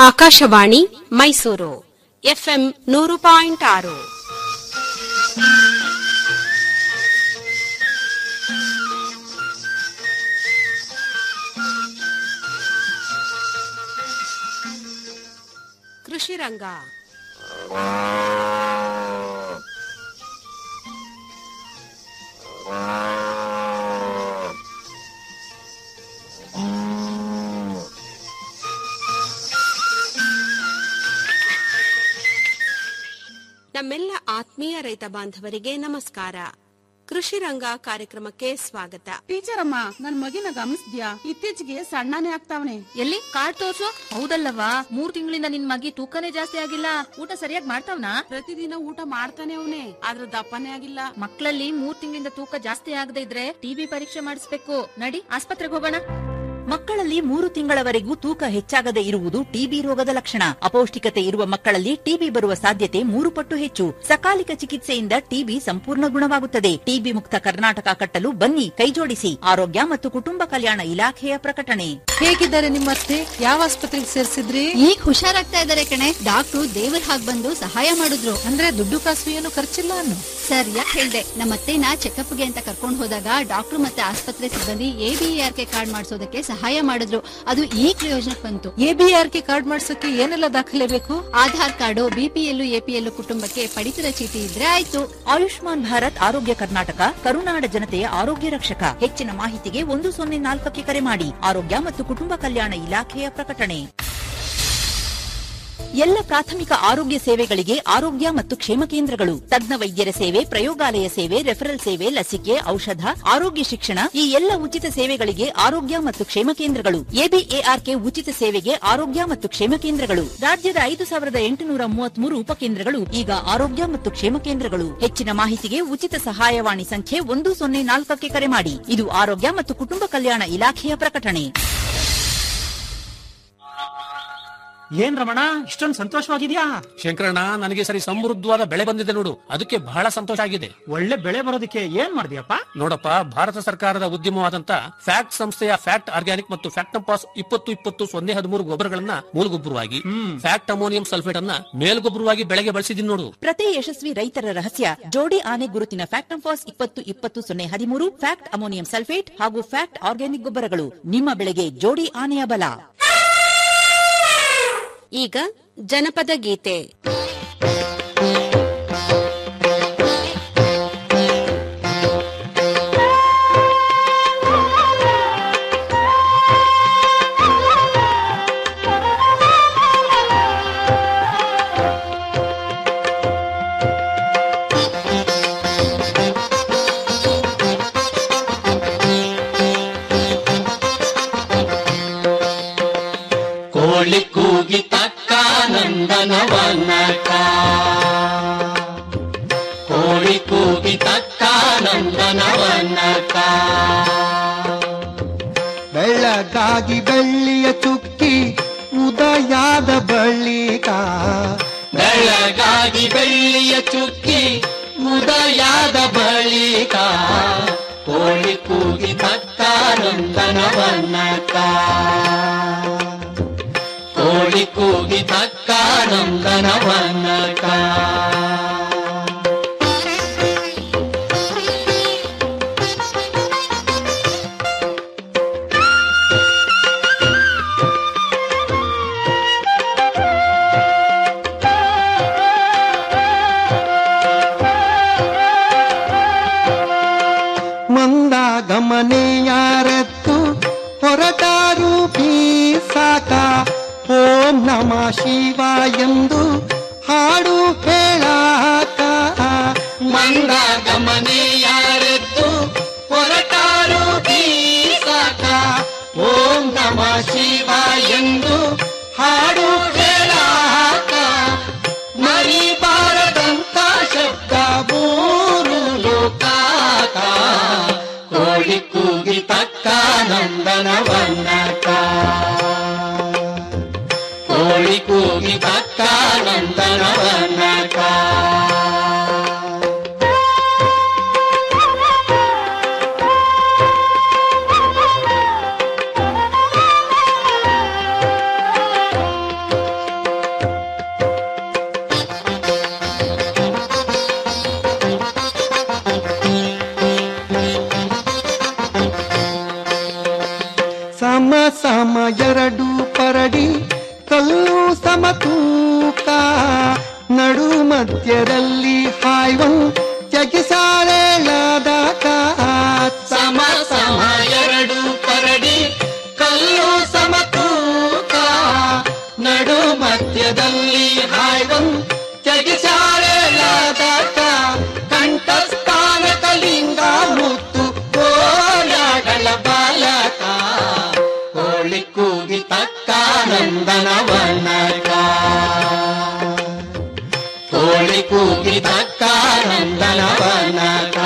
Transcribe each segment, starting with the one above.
Akashvani Mysuru FM ನೂರು point ಆರು ಕೃಷಿ ರಂಗ ನಮ್ಮೆಲ್ಲ ಆತ್ಮೀಯ ರೈತ ಬಾಂಧವರಿಗೆ ನಮಸ್ಕಾರ ಕೃಷಿ ರಂಗ ಕಾರ್ಯಕ್ರಮಕ್ಕೆ ಸ್ವಾಗತ ಟೀಚರ್ ಅಮ್ಮ ನನ್ ಮಗಿನ ಗಮನಿಸ್ದ್ಯಾ ಇತ್ತೀಚೆಗೆ ಸಣ್ಣನೇ ಆಗ್ತಾವನೆ ಎಲ್ಲಿ ಕಾರ್ಡ್ ತೋರ್ಸು ಹೌದಲ್ಲವಾ ಮೂರ್ ತಿಂಗಳಿಂದ ನಿನ್ ಮಗಿ ತೂಕನೇ ಜಾಸ್ತಿ ಆಗಿಲ್ಲ ಊಟ ಸರಿಯಾಗಿ ಮಾಡ್ತಾವ್ನಾ ಪ್ರತಿದಿನ ಊಟ ಮಾಡ್ತಾನೆ ಅವನೇ ಆದ್ರ ದಪ್ಪನೇ ಆಗಿಲ್ಲ ಮಕ್ಕಳಲ್ಲಿ ಮೂರ್ ತಿಂಗಳಿಂದ ತೂಕ ಜಾಸ್ತಿ ಆಗದೆ ಇದ್ರೆ ಟಿಬಿ ಪರೀಕ್ಷೆ ಮಾಡಿಸ್ಬೇಕು ನಡಿ ಆಸ್ಪತ್ರೆಗೆ ಹೋಗೋಣ ಮಕ್ಕಳಲ್ಲಿ ಮೂರು ತಿಂಗಳವರೆಗೂ ತೂಕ ಹೆಚ್ಚಾಗದೆ ಇರುವುದು ಟಿಬಿ ರೋಗದ ಲಕ್ಷಣ ಅಪೌಷ್ಟಿಕತೆ ಇರುವ ಮಕ್ಕಳಲ್ಲಿ ಟಿಬಿ ಬರುವ ಸಾಧ್ಯತೆ ಮೂರು ಪಟ್ಟು ಹೆಚ್ಚು ಸಕಾಲಿಕ ಚಿಕಿತ್ಸೆಯಿಂದ ಟಿಬಿ ಸಂಪೂರ್ಣ ಗುಣವಾಗುತ್ತದೆ ಟಿಬಿ ಮುಕ್ತ ಕರ್ನಾಟಕ ಕಟ್ಟಲು ಬನ್ನಿ ಕೈಜೋಡಿಸಿ ಆರೋಗ್ಯ ಮತ್ತು ಕುಟುಂಬ ಕಲ್ಯಾಣ ಇಲಾಖೆಯ ಪ್ರಕಟಣೆ ಹೇಗಿದ್ದಾರೆ ನಿಮ್ಮ ಅತ್ತೆ ಯಾವ ಆಸ್ಪತ್ರೆಗೆ ಸೇರಿಸಿದ್ರಿ ಈಗ ಹುಷಾರಾಗ್ತಾ ಇದಾರೆ ಕಣೆ ಡಾಕ್ಟ್ರು ದೇವ್ರ ಹಾಗ್ ಬಂದು ಸಹಾಯ ಮಾಡಿದ್ರು ಅಂದ್ರೆ ದುಡ್ಡು ಕಾಸು ಏನು ಖರ್ಚಿಲ್ಲ ಅನ್ನು ಸರಿಯಾಗಿ ಹೇಳ್ದೆ ನಮ್ಮತ್ತೆನ ಚೆಕಪ್ಗೆ ಅಂತ ಕರ್ಕೊಂಡ್ ಹೋದಾಗ ಡಾಕ್ಟ್ರು ಮತ್ತೆ ಆಸ್ಪತ್ರೆ ಸಿಬ್ಬಂದಿ ಎಬಿಆರ್ ಕೆ ಕಾರ್ಡ್ ಮಾಡಿಸೋದಕ್ಕೆ ಸಹಾಯ ಮಾಡಿದ್ರು ಅದು ಈ ಪ್ರಯೋಜನಕ್ಕೆ ಬಂತು ಎಬಿಆರ್ ಕೆ ಕಾರ್ಡ್ ಮಾಡ್ಸಕ್ಕೆ ಏನೆಲ್ಲ ದಾಖಲೆ ಬೇಕು ಆಧಾರ್ ಕಾರ್ಡು ಬಿಪಿಎಲ್ ಎಪಿಎಲ್ ಕುಟುಂಬಕ್ಕೆ ಪಡಿತರ ಚೀಟಿ ಇದ್ರೆ ಆಯ್ತು ಆಯುಷ್ಮಾನ್ ಭಾರತ್ ಆರೋಗ್ಯ ಕರ್ನಾಟಕ ಕರುನಾಡ ಜನತೆಯ ಆರೋಗ್ಯ ರಕ್ಷಕ ಹೆಚ್ಚಿನ ಮಾಹಿತಿಗೆ ಒಂದು ಸೊನ್ನೆ ನಾಲ್ಕಕ್ಕೆ ಕರೆ ಮಾಡಿ ಆರೋಗ್ಯ ಮತ್ತು ಕುಟುಂಬ ಕಲ್ಯಾಣ ಇಲಾಖೆಯ ಪ್ರಕಟಣೆ ಎಲ್ಲ ಪ್ರಾಥಮಿಕ ಆರೋಗ್ಯ ಸೇವೆಗಳಿಗೆ ಆರೋಗ್ಯ ಮತ್ತು ಕ್ಷೇಮ ಕೇಂದ್ರಗಳು ತಜ್ಞ ವೈದ್ಯರ ಸೇವೆ ಪ್ರಯೋಗಾಲಯ ಸೇವೆ ರೆಫರಲ್ ಸೇವೆ ಲಸಿಕೆ ಔಷಧ ಆರೋಗ್ಯ ಶಿಕ್ಷಣ ಈ ಎಲ್ಲ ಉಚಿತ ಸೇವೆಗಳಿಗೆ ಆರೋಗ್ಯ ಮತ್ತು ಕ್ಷೇಮ ಕೇಂದ್ರಗಳು ಎಬಿಎಆರ್ಕೆ ಉಚಿತ ಸೇವೆಗೆ ಆರೋಗ್ಯ ಮತ್ತು ಕ್ಷೇಮ ಕೇಂದ್ರಗಳು ರಾಜ್ಯದ ಐದು ಸಾವಿರದ ಎಂಟುನೂರ ಮೂವತ್ಮೂರು ಉಪಕೇಂದ್ರಗಳು ಈಗ ಆರೋಗ್ಯ ಮತ್ತು ಕ್ಷೇಮ ಕೇಂದ್ರಗಳು ಹೆಚ್ಚಿನ ಮಾಹಿತಿಗೆ ಉಚಿತ ಸಹಾಯವಾಣಿ ಸಂಖ್ಯೆ ಒಂದು ಸೊನ್ನೆ ನಾಲ್ಕಕ್ಕೆ ಕರೆ ಮಾಡಿ ಇದು ಆರೋಗ್ಯ ಮತ್ತು ಕುಟುಂಬ ಕಲ್ಯಾಣ ಇಲಾಖೆಯ ಪ್ರಕಟಣೆ ಏನ್ ರಮಣ ಇಷ್ಟೊಂದು ಸಂತೋಷವಾಗಿದ್ಯಾ ಶಂಕರಣ್ಣ ನನಗೆ ಸರಿ ಸಮೃದ್ಧವಾದ ಬೆಳೆ ಬಂದಿದೆ ನೋಡು ಅದಕ್ಕೆ ಬಹಳ ಸಂತೋಷ ಆಗಿದೆ ಒಳ್ಳೆ ಬೆಳೆ ಬರೋದಕ್ಕೆ ಏನ್ ಮಾಡಿದ್ಯಪ್ಪ ನೋಡಪ್ಪ ಭಾರತ ಸರ್ಕಾರದ ಉದ್ಯಮವಾದಂತ ಫ್ಯಾಕ್ಟ್ ಸಂಸ್ಥೆಯ ಫ್ಯಾಕ್ಟ್ ಆರ್ಗ್ಯಾನಿಕ್ ಮತ್ತು ಫ್ಯಾಕ್ಟಂಪಾಸ್ ಇಪ್ಪತ್ತು ಇಪ್ಪತ್ತು ಸೊನ್ನೆ ಹದಿಮೂರು ಗೊಬ್ಬರಗಳನ್ನ ಮೂಲಗೊಬ್ಬರವಾಗಿ ಫ್ಯಾಕ್ಟ್ ಅಮೋನಿಯಂ ಸಲ್ಫೇಟ್ ಅನ್ನ ಮೇಲ್ಗೊಬ್ಬರವಾಗಿ ಬೆಳೆಗೆ ಬಳಸಿದೀನಿ ನೋಡು ಪ್ರತಿ ಯಶಸ್ವಿ ರೈತರ ರಹಸ್ಯ ಜೋಡಿ ಆನೆ ಗುರುತಿನ ಫ್ಯಾಕ್ಟಂಫಾಸ್ ಇಪ್ಪತ್ತು ಇಪ್ಪತ್ತು ಸೊನ್ನೆ ಹದಿಮೂರು ಫ್ಯಾಕ್ಟ್ ಅಮೋನಿಯಂ ಸಲ್ಫೇಟ್ ಹಾಗೂ ಫ್ಯಾಕ್ಟ್ ಆರ್ಗ್ಯಾನಿಕ್ ಗೊಬ್ಬರಗಳು ನಿಮ್ಮ ಬೆಳೆಗೆ ಜೋಡಿ ಆನೆಯ ಬಲ ಈಗ ಜನಪದ ಗೀತೆ ಕೋಳಿ ಕೂಗಿ ತಕ್ಕ ನಂದನವನಕ ಕೋಳಿ ಕೂಗಿ ತಕ್ಕ ನಂದನವನಕ ಬೆಳಗಾಗಿ ಬೆಳ್ಳಿಯ ಚುಕ್ಕಿ ಉದಯಾದ ಬಳಿಕ ಬೆಳಗಾಗಿ ಬೆಳ್ಳಿಯ ಚುಕ್ಕಿ ಉದಯಾದ ಬಳಿಕ ಕೋಳಿ ಕೂಗಿ ತಕ್ಕ ನಂದನವನಕ ಕೋಳಿ ಕೂಗಿ ತಕ್ಕ ನಂದನವನಕ ಮಂದ ಗಮನೆಯಾರತ್ತು ಹೊರಟಾರು ಬೀಸಾಕ ಓಂ ನಮ ಶಿವ ಎಂದು ಹಾಡು ಹೇಳಾಕ ಮಂದ ಗಮನೆಯಾರೆದ್ದು ಹೊರಟಾರು ಬೀಸಾಕ ಓಂ ನಮ ಶಿವ ಎಂದು ಹಾಡು ಹೇಳಾಕ ಮರಿಬಾರದಂತ ಶಬ್ದ ಮೂರು ಲೋಕಾಕ ಕೋಳಿ ಕೂಗಿ ತಕ್ಕ ನಂದನವನ್ನಕ ಕೋಳಿ ಕೂಗಿ ತಕ್ಕ ನಂದನವನಕ ಕಲ್ಲು ಸಮತೂಕ ನಡು ಮಧ್ಯದಲ್ಲಿ ಹಾಯ್ವನ್ ಜಗಿಸಾಳೆಳಾದಾಗ ಸಮ ಸಮ ಎರಡು ಕರಡಿ ಕಲ್ಲು ಸಮತೂಕ ನಡು ಮಧ್ಯದಲ್ಲಿ ಹಾಯ್ವನ್ ಜಗಿಸಾಳೆಳಾದಾಗ ಕಂಠಸ್ಥಾನ ಕಲಿಂಗ ಮುತ್ತು ಕೋಯಾಗಳ ಬಾಲಕ ಕೋಳಿ ಕೂಗಿ ತಕ್ಕ ನಂದನವನಕ ಕೋಳಿ ಕೂಗಿ ತಕ್ಕ ನಂದನವನಕ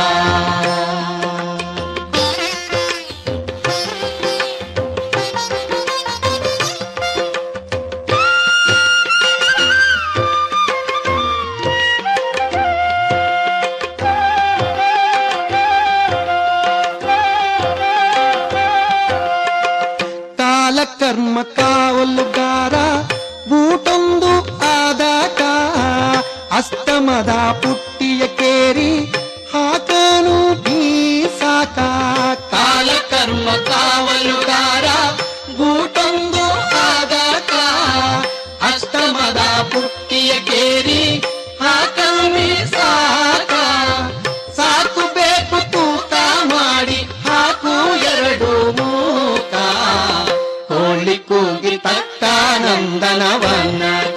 ಕಾಲಕರ್ಮ ಕಾವಲುಗಾರ ಬೂಟೊಂದು ಆದಾಗ ಅಸ್ತಮದ ಪುಟ್ಟಿಯ ಕೇರಿ ಹಾಕನು ಬೀಸಾಕ ಕಾಲಕರ್ಮ ಕಾವಲುಗಾರ ಗೂಟೊಂದು ಆಗಾಕ ಅಷ್ಟಮದ ಪುಟ್ಟಿಯ ಕೇರಿ ಹಾಕಮಿ ಸಾಕ ಸಾಕು ಬೇಕು ತೂಕ ಮಾಡಿ ಹಾಕು ಎರಡು ಮೂಕ ಕೋಳಿ ಕೂಗಿ ತಕ್ಕ ನಂದನವನಕ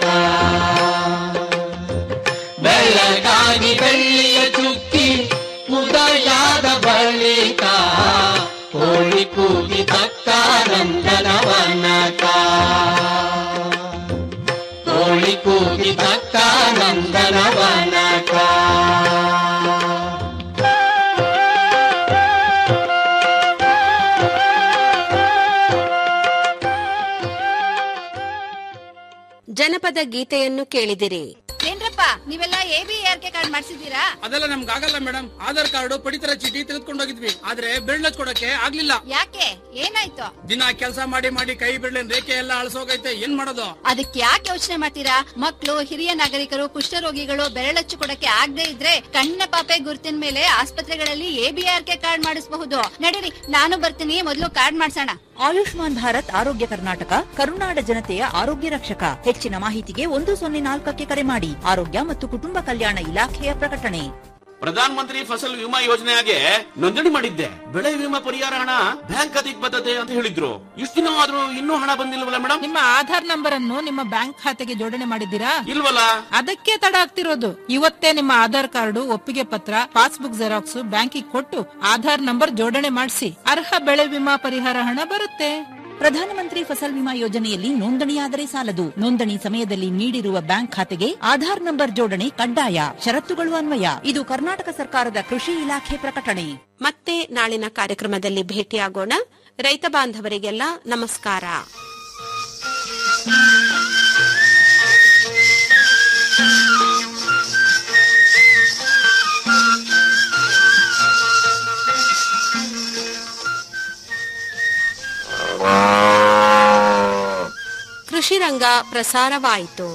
ಬೆಳಗಾಗಿ ಬೆಳ್ಳಿಯ ಚುಕ್ಕಿ ಉದಯಾದ ಬಳಿಕ ಕೋಳಿ ಕೂಗಿ ತಕ್ಕ ನಂದನವನಕ ಕೋಳಿ ಕೂಗಿ ತಕ್ಕ ನಂದನವನಕ ಜನಪದ ಗೀತೆಯನ್ನು ಕೇಳಿದಿರಿ ಏನ್ರಪ್ಪ ನೀವೆಲ್ಲ A B R K card ಮಾಡಿಸಿದೀರಾ ಅದೆಲ್ಲ ನಮ್ಗೆ ಆಗಲ್ಲ ಮೇಡಮ್ ಆಧಾರ್ ಕಾರ್ಡ್ ಪಡಿತರ ಚೀಟಿ ತೆಗೆದುಕೊಂಡೋಗಿದ್ವಿ ಆದ್ರೆ ಬೆರಳು ಕೊಡಕ್ಕೆ ಆಗ್ಲಿಲ್ಲ ಯಾಕೆ ಏನಾಯ್ತು ದಿನ ಕೆಲಸ ಮಾಡಿ ಮಾಡಿ ಕೈ ಬಿಡ್ಲಿನ ರೇಖೆ ಎಲ್ಲ ಅಳಸೋಗೈತೆ ಏನ್ ಮಾಡೋದು ಅದಕ್ಕೆ ಯಾಕೆ ಯೋಚನೆ ಮಾಡ್ತೀರಾ ಮಕ್ಕಳು ಹಿರಿಯ ನಾಗರಿಕರು ಕುಷ್ಠರೋಗಿಗಳು ಬೆರಳಚ್ಚು ಕೊಡಕ್ಕೆ ಆಗದೆ ಇದ್ರೆ ಕಣ್ಣ ಪಾಪೆ ಗುರುತಿನ ಮೇಲೆ ಆಸ್ಪತ್ರೆಗಳಲ್ಲಿ ಎಬಿಆರ್ ಕೆ ಕಾರ್ಡ್ ಮಾಡಿಸಬಹುದು ನಡೀರಿ ನಾನು ಬರ್ತೀನಿ ಮೊದಲು ಕಾರ್ಡ್ ಮಾಡ್ಸೋಣ ಆಯುಷ್ಮಾನ್ ಭಾರತ್ ಆರೋಗ್ಯ ಕರ್ನಾಟಕ ಕರುನಾಡ ಜನತೆಯ ಆರೋಗ್ಯ ರಕ್ಷಕ ಹೆಚ್ಚಿನ ಮಾಹಿತಿಗೆ ಒಂದು ಸೊನ್ನೆ ನಾಲ್ಕಕ್ಕೆ ಕರೆ ಮಾಡಿ ಆರೋಗ್ಯ ಮತ್ತು ಕುಟುಂಬ ಕಲ್ಯಾಣ ಇಲಾಖೆಯ ಪ್ರಕಟಣೆ ಪ್ರಧಾನ ಮಂತ್ರಿ ಫಸಲ್ ವಿಮಾ ಯೋಜನೆಗೆ ನೋಂದಣಿ ಮಾಡಿದ್ದೆ ಬೆಳೆ ವಿಮಾ ಪರಿಹಾರ ಹಣ ಬ್ಯಾಂಕ್ ಖಾತೆಗೆ ಬರ್ತದೆ ಅಂತ ಹೇಳಿದ್ರು ಇಷ್ಟು ದಿನ ಆದ್ರೂ ಇನ್ನೂ ಹಣ ಬಂದಿಲ್ವಲ್ಲ ಮೇಡಮ್ ನಿಮ್ಮ ಆಧಾರ್ ನಂಬರ್ ಅನ್ನು ನಿಮ್ಮ ಬ್ಯಾಂಕ್ ಖಾತೆಗೆ ಜೋಡಣೆ ಮಾಡಿದ್ದೀರಾ ಇಲ್ವಲ್ಲ ಅದಕ್ಕೆ ತಡ ಆಗ್ತಿರೋದು ಇವತ್ತೇ ನಿಮ್ಮ ಆಧಾರ್ ಕಾರ್ಡು ಒಪ್ಪಿಗೆ ಪತ್ರ ಪಾಸ್ಬುಕ್ ಜೆರಾಕ್ಸ್ ಬ್ಯಾಂಕಿಗೆ ಕೊಟ್ಟು ಆಧಾರ್ ನಂಬರ್ ಜೋಡಣೆ ಮಾಡಿಸಿ ಅರ್ಹ ಬೆಳೆ ವಿಮಾ ಪರಿಹಾರ ಹಣ ಬರುತ್ತೆ ಪ್ರಧಾನಮಂತ್ರಿ ಫಸಲ್ ವಿಮಾ ಯೋಜನೆಯಲ್ಲಿ ನೋಂದಣಿಯಾದರೆ ಸಾಲದು ನೋಂದಣಿ ಸಮಯದಲ್ಲಿ ನೀಡಿರುವ ಬ್ಯಾಂಕ್ ಖಾತೆಗೆ ಆಧಾರ್ ನಂಬರ್ ಜೋಡಣೆ ಕಡ್ಡಾಯ ಷರತ್ತುಗಳು ಅನ್ವಯ ಇದು ಕರ್ನಾಟಕ ಸರ್ಕಾರದ ಕೃಷಿ ಇಲಾಖೆ ಪ್ರಕಟಣೆ ಮತ್ತೆ ನಾಳಿನ ಕಾರ್ಯಕ್ರಮದಲ್ಲಿ ಭೇಟಿಯಾಗೋಣ ರೈತ ಬಾಂಧವರಿಗೆಲ್ಲ ನಮಸ್ಕಾರ ಕೃಷಿ ರಂಗ ಪ್ರಸಾರವಾಯಿತು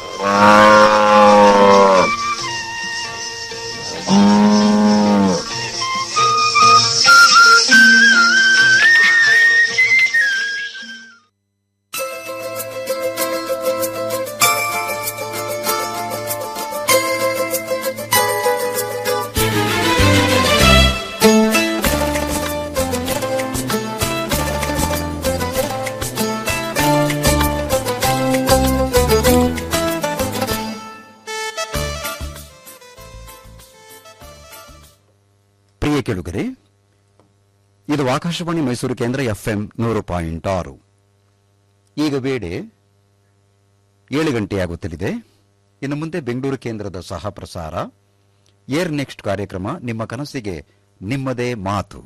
ಪ್ರಿಯ ಕೇಳುಗರೆ ಇದು ಆಕಾಶವಾಣಿ ಮೈಸೂರು ಕೇಂದ್ರ ಎಫ್ಎಂ ನೂರು ಪಾಯಿಂಟ್ ಆರು ಈಗ ವೇಳೆ ಏಳು ಗಂಟೆಯಾಗುತ್ತಲಿದೆ ಇನ್ನು ಮುಂದೆ ಬೆಂಗಳೂರು ಕೇಂದ್ರದ ಸಹ ಪ್ರಸಾರ ಏರ್ ನೆಕ್ಸ್ಟ್ ಕಾರ್ಯಕ್ರಮ ನಿಮ್ಮ ಕನಸಿಗೆ ನಿಮ್ಮದೇ ಮಾತು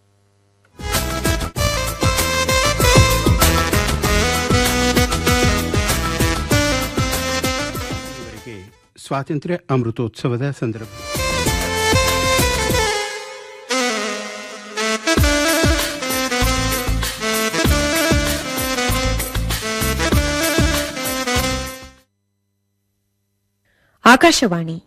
ಇವರಿಗೆ ಸ್ವಾತಂತ್ರ್ಯ ಅಮೃತೋತ್ಸವದ ಸಂದರ್ಭ ಆಕಾಶವಾಣಿ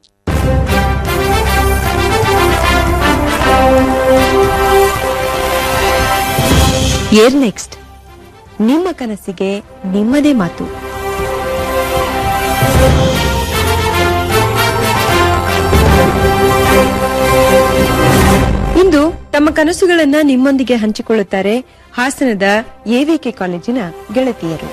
ಏರ್ ನೆಕ್ಸ್ಟ್ ನಿಮ್ಮ ಕನಸಿಗೆ ನಿಮ್ಮದೇ ಮಾತು ಇಂದು ತಮ್ಮ ಕನಸುಗಳನ್ನ ನಿಮ್ಮೊಂದಿಗೆ ಹಂಚಿಕೊಳ್ಳುತ್ತಾರೆ ಹಾಸನದ ಎವಿಕೆ ಕಾಲೇಜಿನ ಗೆಳತಿಯರು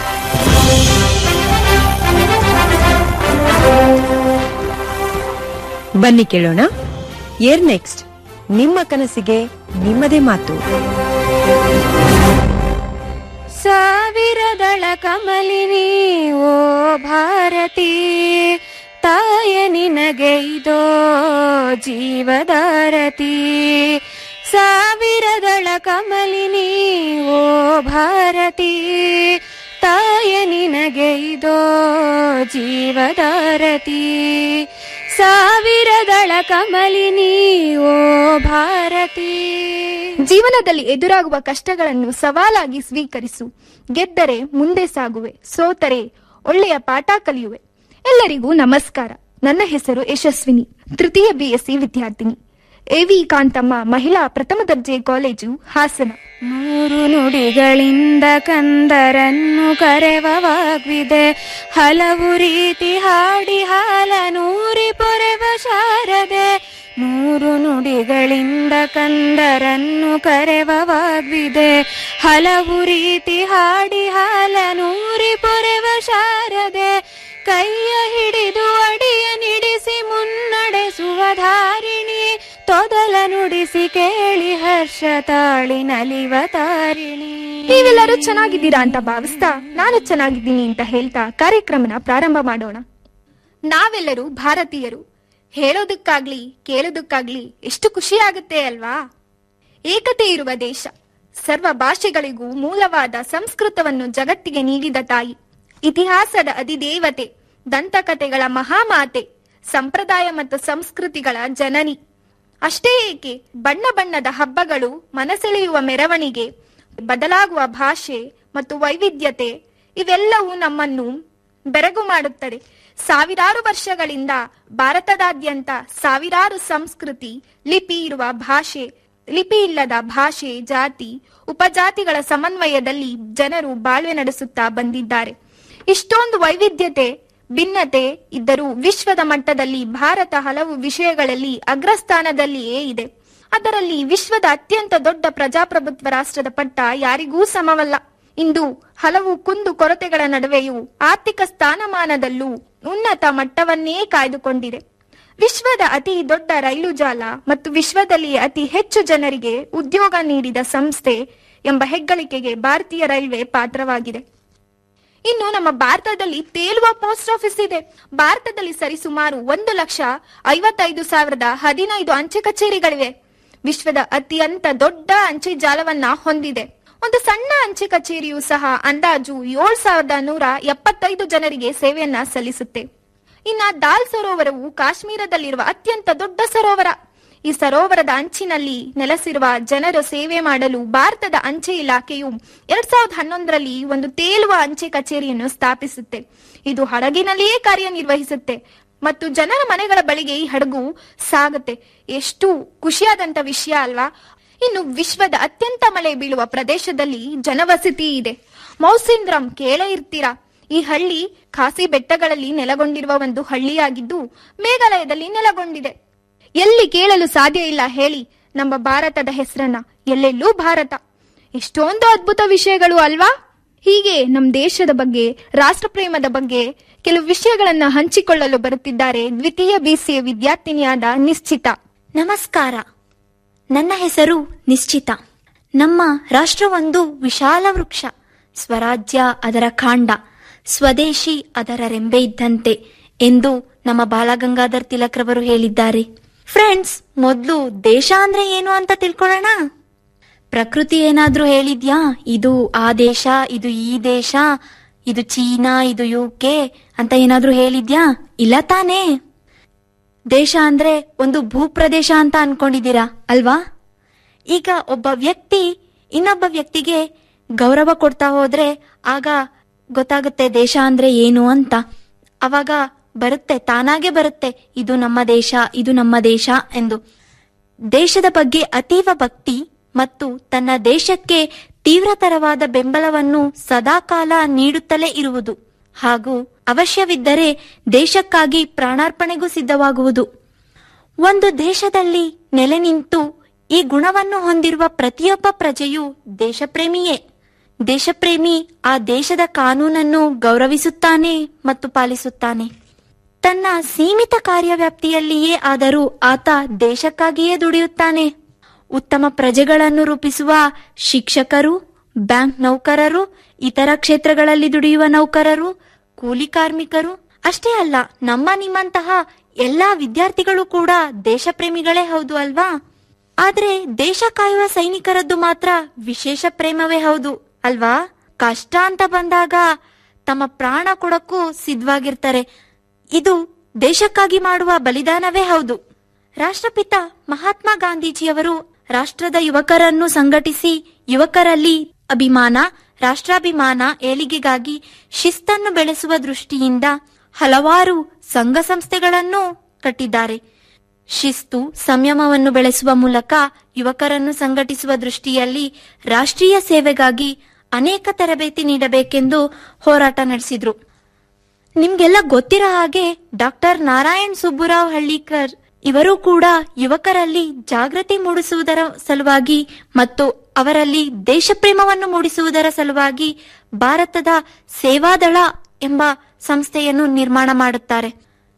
ಬನ್ನಿ ಕೇಳೋಣ ಏರ್ ನೆಕ್ಸ್ಟ್ ನಿಮ್ಮ ಕನಸಿಗೆ ನಿಮ್ಮದೇ ಮಾತು ಸಾವಿರದಳ ಕಮಲಿನಿ ಓ ಭಾರತಿ ತಾಯ ನಿನಗೆ ಇದೋ ಜೀವದಾರತಿ ಸಾವಿರದಳ ಕಮಲಿನಿ ಓ ಭಾರತಿ ತಾಯ ನಿನಗೆ ಇದೋ ಜೀವದಾರತಿ ಸಾವಿರದಳ ಕಮಲಿನಿ ಓ ಭಾರತಿ ಜೀವನದಲ್ಲಿ ಎದುರಾಗುವ ಕಷ್ಟಗಳನ್ನು ಸವಾಲಾಗಿ ಸ್ವೀಕರಿಸು ಗೆದ್ದರೆ ಮುಂದೆ ಸಾಗುವೆ ಸೋತರೆ ಒಳ್ಳೆಯ ಪಾಠ ಕಲಿಯುವೆ ಎಲ್ಲರಿಗೂ ನಮಸ್ಕಾರ ನನ್ನ ಹೆಸರು ಯಶಸ್ವಿನಿ ತೃತೀಯ ಬಿಎಸ್ಸಿ ವಿದ್ಯಾರ್ಥಿನಿ ಎವಿ ಕಾಂತಮ್ಮ ಮಹಿಳಾ ಪ್ರಥಮ ದರ್ಜೆ ಕಾಲೇಜು ಹಾಸನ ನೂರು ನುಡಿಗಳಿಂದ ಕಂದರನ್ನು ಕರೆವವಾಗ್ವಿದೆ ಹಲವು ರೀತಿ ಹಾಡಿ ಹಾಲ ನೂರಿ ಪೊರೆವ ಶಾರದೆ ನೂರು ನುಡಿಗಳಿಂದ ಕಂದರನ್ನು ಕರೆವವಾಗ್ವಿದೆ ಹಲವು ರೀತಿ ಹಾಡಿ ಹಾಲ ನೂರಿ ಪೊರೆವ ಶಾರದೆ ಕೈಯ ಹಿಡಿದು ಅಡಿಯ ನಿಡಿಸಿ ಮುನ್ನಡೆಸುವ ಧಾರಿಣಿ ತೊದಲ ನುಡಿಸಿ ಕೇಳಿ ಹರ್ಷ ತಾಳಿ ನಲಿವ ತಾರಿಣಿ ನೀವೆಲ್ಲರೂ ಚೆನ್ನಾಗಿದ್ದೀರಾ ಅಂತ ಭಾವಿಸ್ತಾ ನಾನು ಚೆನ್ನಾಗಿದ್ದೀನಿ ಅಂತ ಹೇಳ್ತಾ ಕಾರ್ಯಕ್ರಮನ ಪ್ರಾರಂಭ ಮಾಡೋಣ ನಾವೆಲ್ಲರೂ ಭಾರತೀಯರು ಹೇಳೋದಕ್ಕಾಗ್ಲಿ ಕೇಳೋದಕ್ಕಾಗ್ಲಿ ಎಷ್ಟು ಖುಷಿ ಆಗುತ್ತೆ ಅಲ್ವಾ ಏಕತೆ ಇರುವ ದೇಶ ಸರ್ವ ಭಾಷೆಗಳಿಗೂ ಮೂಲವಾದ ಸಂಸ್ಕೃತವನ್ನು ಜಗತ್ತಿಗೆ ನೀಡಿದ ತಾಯಿ ಇತಿಹಾಸದ ಅಧಿದೇವತೆ ದಂತಕಥೆಗಳ ಮಹಾಮಾತೆ ಸಂಪ್ರದಾಯ ಮತ್ತು ಸಂಸ್ಕೃತಿಗಳ ಜನನಿ ಅಷ್ಟೇ ಏಕೆ ಬಣ್ಣ ಬಣ್ಣದ ಹಬ್ಬಗಳು ಮನಸೆಳೆಯುವ ಮೆರವಣಿಗೆ ಬದಲಾಗುವ ಭಾಷೆ ಮತ್ತು ವೈವಿಧ್ಯತೆ ಇವೆಲ್ಲವೂ ನಮ್ಮನ್ನು ಬೆರಗು ಮಾಡುತ್ತದೆ ಸಾವಿರಾರು ವರ್ಷಗಳಿಂದ ಭಾರತದಾದ್ಯಂತ ಸಾವಿರಾರು ಸಂಸ್ಕೃತಿ ಲಿಪಿ ಇರುವ ಭಾಷೆ ಲಿಪಿ ಇಲ್ಲದ ಭಾಷೆ ಜಾತಿ ಉಪಜಾತಿಗಳ ಸಮನ್ವಯದಲ್ಲಿ ಜನರು ಬಾಳ್ವೆ ನಡೆಸುತ್ತಾ ಬಂದಿದ್ದಾರೆ ಇಷ್ಟೊಂದು ವೈವಿಧ್ಯತೆ ಭಿನ್ನತೆ ಇದ್ದರೂ ವಿಶ್ವದ ಮಟ್ಟದಲ್ಲಿ ಭಾರತ ಹಲವು ವಿಷಯಗಳಲ್ಲಿ ಅಗ್ರಸ್ಥಾನದಲ್ಲಿಯೇ ಇದೆ ಅದರಲ್ಲಿ ವಿಶ್ವದ ಅತ್ಯಂತ ದೊಡ್ಡ ಪ್ರಜಾಪ್ರಭುತ್ವ ರಾಷ್ಟ್ರದ ಪಟ್ಟ ಯಾರಿಗೂ ಸಮವಲ್ಲ ಇಂದು ಹಲವು ಕುಂದು ಕೊರತೆಗಳ ನಡುವೆಯೂ ಆರ್ಥಿಕ ಸ್ಥಾನಮಾನದಲ್ಲೂ ಉನ್ನತ ಮಟ್ಟವನ್ನೇ ಕಾಯ್ದುಕೊಂಡಿದೆ ವಿಶ್ವದ ಅತಿ ದೊಡ್ಡ ರೈಲು ಜಾಲ ಮತ್ತು ವಿಶ್ವದಲ್ಲಿ ಅತಿ ಹೆಚ್ಚು ಜನರಿಗೆ ಉದ್ಯೋಗ ನೀಡಿದ ಸಂಸ್ಥೆ ಎಂಬ ಹೆಗ್ಗಳಿಕೆಗೆ ಭಾರತೀಯ ರೈಲ್ವೆ ಪಾತ್ರವಾಗಿದೆ ಇನ್ನು ನಮ್ಮ ಭಾರತದಲ್ಲಿ ತೇಲುವ ಪೋಸ್ಟ್ ಆಫೀಸ್ ಇದೆ ಭಾರತದಲ್ಲಿ ಸರಿಸುಮಾರು ಒಂದು ಲಕ್ಷ ಐವತ್ತೈದು ಸಾವಿರದ ಹದಿನೈದು ಅಂಚೆ ಕಚೇರಿಗಳಿವೆ ವಿಶ್ವದ ಅತ್ಯಂತ ದೊಡ್ಡ ಅಂಚೆ ಜಾಲವನ್ನ ಹೊಂದಿದೆ ಒಂದು ಸಣ್ಣ ಅಂಚೆ ಕಚೇರಿಯು ಸಹ ಅಂದಾಜು ಏಳ್ ಸಾವಿರದ ನೂರ ಎಪ್ಪತ್ತೈದು ಜನರಿಗೆ ಸೇವೆಯನ್ನ ಸಲ್ಲಿಸುತ್ತೆ ಇನ್ನ ದಾಲ್ ಸರೋವರವು ಕಾಶ್ಮೀರದಲ್ಲಿರುವ ಅತ್ಯಂತ ದೊಡ್ಡ ಸರೋವರ ಈ ಸರೋವರದ ಅಂಚಿನಲ್ಲಿ ನೆಲೆಸಿರುವ ಜನರ ಸೇವೆ ಮಾಡಲು ಭಾರತದ ಅಂಚೆ ಇಲಾಖೆಯು ಎರಡ್ ಸಾವಿರದ ಹನ್ನೊಂದರಲ್ಲಿ ಒಂದು ತೇಲುವ ಅಂಚೆ ಕಚೇರಿಯನ್ನು ಸ್ಥಾಪಿಸುತ್ತೆ ಇದು ಹಡಗಿನಲ್ಲಿಯೇ ಕಾರ್ಯನಿರ್ವಹಿಸುತ್ತೆ ಮತ್ತು ಜನರ ಮನೆಗಳ ಬಳಿಗೆ ಈ ಹಡಗು ಸಾಗುತ್ತೆ ಎಷ್ಟು ಖುಷಿಯಾದಂತ ವಿಷಯ ಅಲ್ವಾ ಇನ್ನು ವಿಶ್ವದ ಅತ್ಯಂತ ಮಳೆ ಬೀಳುವ ಪ್ರದೇಶದಲ್ಲಿ ಜನವಸತಿ ಇದೆ ಮೌಸಿಂದ್ರಂ ಕೇಳೇ ಇರ್ತೀರಾ ಈ ಹಳ್ಳಿ ಖಾಸಿ ಬೆಟ್ಟಗಳಲ್ಲಿ ನೆಲೆಗೊಂಡಿರುವ ಒಂದು ಹಳ್ಳಿಯಾಗಿದ್ದು ಮೇಘಾಲಯದಲ್ಲಿ ನೆಲೆಗೊಂಡಿದೆ ಎಲ್ಲಿ ಕೇಳಲು ಸಾಧ್ಯ ಇಲ್ಲ ಹೇಳಿ ನಮ್ಮ ಭಾರತದ ಹೆಸರನ್ನ ಎಲ್ಲೆಲ್ಲೂ ಭಾರತ ಎಷ್ಟೊಂದು ಅದ್ಭುತ ವಿಷಯಗಳು ಅಲ್ವಾ ಹೀಗೆ ನಮ್ಮ ದೇಶದ ಬಗ್ಗೆ ರಾಷ್ಟ್ರಪ್ರೇಮದ ಬಗ್ಗೆ ಕೆಲವು ವಿಷಯಗಳನ್ನ ಹಂಚಿಕೊಳ್ಳಲು ಬರುತ್ತಿದ್ದಾರೆ ದ್ವಿತೀಯ ಬಿಸಿಎ ವಿದ್ಯಾರ್ಥಿನಿಯಾದ ನಿಶ್ಚಿತ ನಮಸ್ಕಾರ ನನ್ನ ಹೆಸರು ನಿಶ್ಚಿತ ನಮ್ಮ ರಾಷ್ಟ್ರವೊಂದು ವಿಶಾಲ ವೃಕ್ಷ ಸ್ವರಾಜ್ಯ ಅದರ ಕಾಂಡ ಸ್ವದೇಶಿ ಅದರ ರೆಂಬೆ ಇದ್ದಂತೆ ಎಂದು ನಮ್ಮ ಬಾಲಗಂಗಾಧರ್ ತಿಲಕ್ರವರು ಹೇಳಿದ್ದಾರೆ ಫ್ರೆಂಡ್ಸ್ ಮೊದಲು ದೇಶ ಅಂದ್ರೆ ಏನು ಅಂತ ತಿಳ್ಕೊಳ್ಳೋಣ ಪ್ರಕೃತಿ ಏನಾದ್ರೂ ಹೇಳಿದ್ಯಾ ಇದು ಆ ದೇಶ ಇದು ಈ ದೇಶ ಇದು ಚೀನಾ ಇದು ಯು ಕೆ ಅಂತ ಏನಾದ್ರೂ ಹೇಳಿದ್ಯಾ ಇಲ್ಲ ತಾನೇ ದೇಶ ಅಂದ್ರೆ ಒಂದು ಭೂಪ್ರದೇಶ ಅಂತ ಅನ್ಕೊಂಡಿದ್ದೀರಾ ಅಲ್ವಾ ಈಗ ಒಬ್ಬ ವ್ಯಕ್ತಿ ಇನ್ನೊಬ್ಬ ವ್ಯಕ್ತಿಗೆ ಗೌರವ ಕೊಡ್ತಾ ಹೋದ್ರೆ ಆಗ ಗೊತ್ತಾಗುತ್ತೆ ದೇಶ ಅಂದ್ರೆ ಏನು ಅಂತ ಅವಾಗ ಬರುತ್ತೆ ತಾನಾಗೆ ಬರುತ್ತೆ ಇದು ನಮ್ಮ ದೇಶ ಇದು ನಮ್ಮ ದೇಶ ಎಂದು ದೇಶದ ಬಗ್ಗೆ ಅತೀವ ಭಕ್ತಿ ಮತ್ತು ತನ್ನ ದೇಶಕ್ಕೆ ತೀವ್ರತರವಾದ ಬೆಂಬಲವನ್ನು ಸದಾಕಾಲ ನೀಡುತ್ತಲೇ ಇರುವುದು ಹಾಗೂ ಅವಶ್ಯವಿದ್ದರೆ ದೇಶಕ್ಕಾಗಿ ಪ್ರಾಣಾರ್ಪಣೆಗೂ ಸಿದ್ಧವಾಗುವುದು ಒಂದು ದೇಶದಲ್ಲಿ ನೆಲೆ ನಿಂತು ಈ ಗುಣವನ್ನು ಹೊಂದಿರುವ ಪ್ರತಿಯೊಬ್ಬ ಪ್ರಜೆಯು ದೇಶಪ್ರೇಮಿಯೇ ದೇಶಪ್ರೇಮಿ ಆ ದೇಶದ ಕಾನೂನನ್ನು ಗೌರವಿಸುತ್ತಾನೆ ಮತ್ತು ಪಾಲಿಸುತ್ತಾನೆ ತನ್ನ ಸೀಮಿತ ಕಾರ್ಯವ್ಯಾಪ್ತಿಯಲ್ಲಿಯೇ ಆದರೂ ಆತ ದೇಶಕ್ಕಾಗಿಯೇ ದುಡಿಯುತ್ತಾನೆ ಉತ್ತಮ ಪ್ರಜೆಗಳನ್ನು ರೂಪಿಸುವ ಶಿಕ್ಷಕರು ಬ್ಯಾಂಕ್ ನೌಕರರು ಇತರ ಕ್ಷೇತ್ರಗಳಲ್ಲಿ ದುಡಿಯುವ ನೌಕರರು ಕೂಲಿ ಕಾರ್ಮಿಕರು ಅಷ್ಟೇ ಅಲ್ಲ ನಮ್ಮ ನಿಮ್ಮಂತಹ ಎಲ್ಲಾ ವಿದ್ಯಾರ್ಥಿಗಳು ಕೂಡ ದೇಶಪ್ರೇಮಿಗಳೇ ಹೌದು ಅಲ್ವಾ ಆದ್ರೆ ದೇಶ ಕಾಯುವ ಸೈನಿಕರದ್ದು ಮಾತ್ರ ವಿಶೇಷ ಪ್ರೇಮವೇ ಹೌದು ಅಲ್ವಾ ಕಷ್ಟ ಅಂತ ಬಂದಾಗ ತಮ್ಮ ಪ್ರಾಣ ಕೊಡಕ್ಕೂ ಸಿದ್ಧವಾಗಿರ್ತಾರೆ ಇದು ದೇಶಕ್ಕಾಗಿ ಮಾಡುವ ಬಲಿದಾನವೇ ಹೌದು ರಾಷ್ಟ್ರಪಿತ ಮಹಾತ್ಮ ಗಾಂಧೀಜಿಯವರು ರಾಷ್ಟ್ರದ ಯುವಕರನ್ನು ಸಂಘಟಿಸಿ ಯುವಕರಲ್ಲಿ ಅಭಿಮಾನ ರಾಷ್ಟ್ರಾಭಿಮಾನ ಏಳಿಗೆಗಾಗಿ ಶಿಸ್ತನ್ನು ಬೆಳೆಸುವ ದೃಷ್ಟಿಯಿಂದ ಹಲವಾರು ಸಂಘ ಸಂಸ್ಥೆಗಳನ್ನು ಕಟ್ಟಿದ್ದಾರೆ ಶಿಸ್ತು ಸಂಯಮವನ್ನು ಬೆಳೆಸುವ ಮೂಲಕ ಯುವಕರನ್ನು ಸಂಘಟಿಸುವ ದೃಷ್ಟಿಯಲ್ಲಿ ರಾಷ್ಟ್ರೀಯ ಸೇವೆಗಾಗಿ ಅನೇಕ ತರಬೇತಿ ನೀಡಬೇಕೆಂದು ಹೋರಾಟ ನಡೆಸಿದ್ರು ನಿಮ್ಗೆಲ್ಲ ಗೊತ್ತಿರೋ ಹಾಗೆ ಡಾಕ್ಟರ್ ನಾರಾಯಣ್ ಸುಬ್ಬುರಾವ್ ಹಳ್ಳಿಕರ್ ಇವರು ಕೂಡ ಯುವಕರಲ್ಲಿ ಜಾಗೃತಿ ಮೂಡಿಸುವುದರ ಸಲುವಾಗಿ ಮತ್ತು ಅವರಲ್ಲಿ ದೇಶಪ್ರೇಮವನ್ನು ಮೂಡಿಸುವುದರ ಸಲುವಾಗಿ ಭಾರತದ ಸೇವಾದಳ ಎಂಬ ಸಂಸ್ಥೆಯನ್ನು ನಿರ್ಮಾಣ ಮಾಡುತ್ತಾರೆ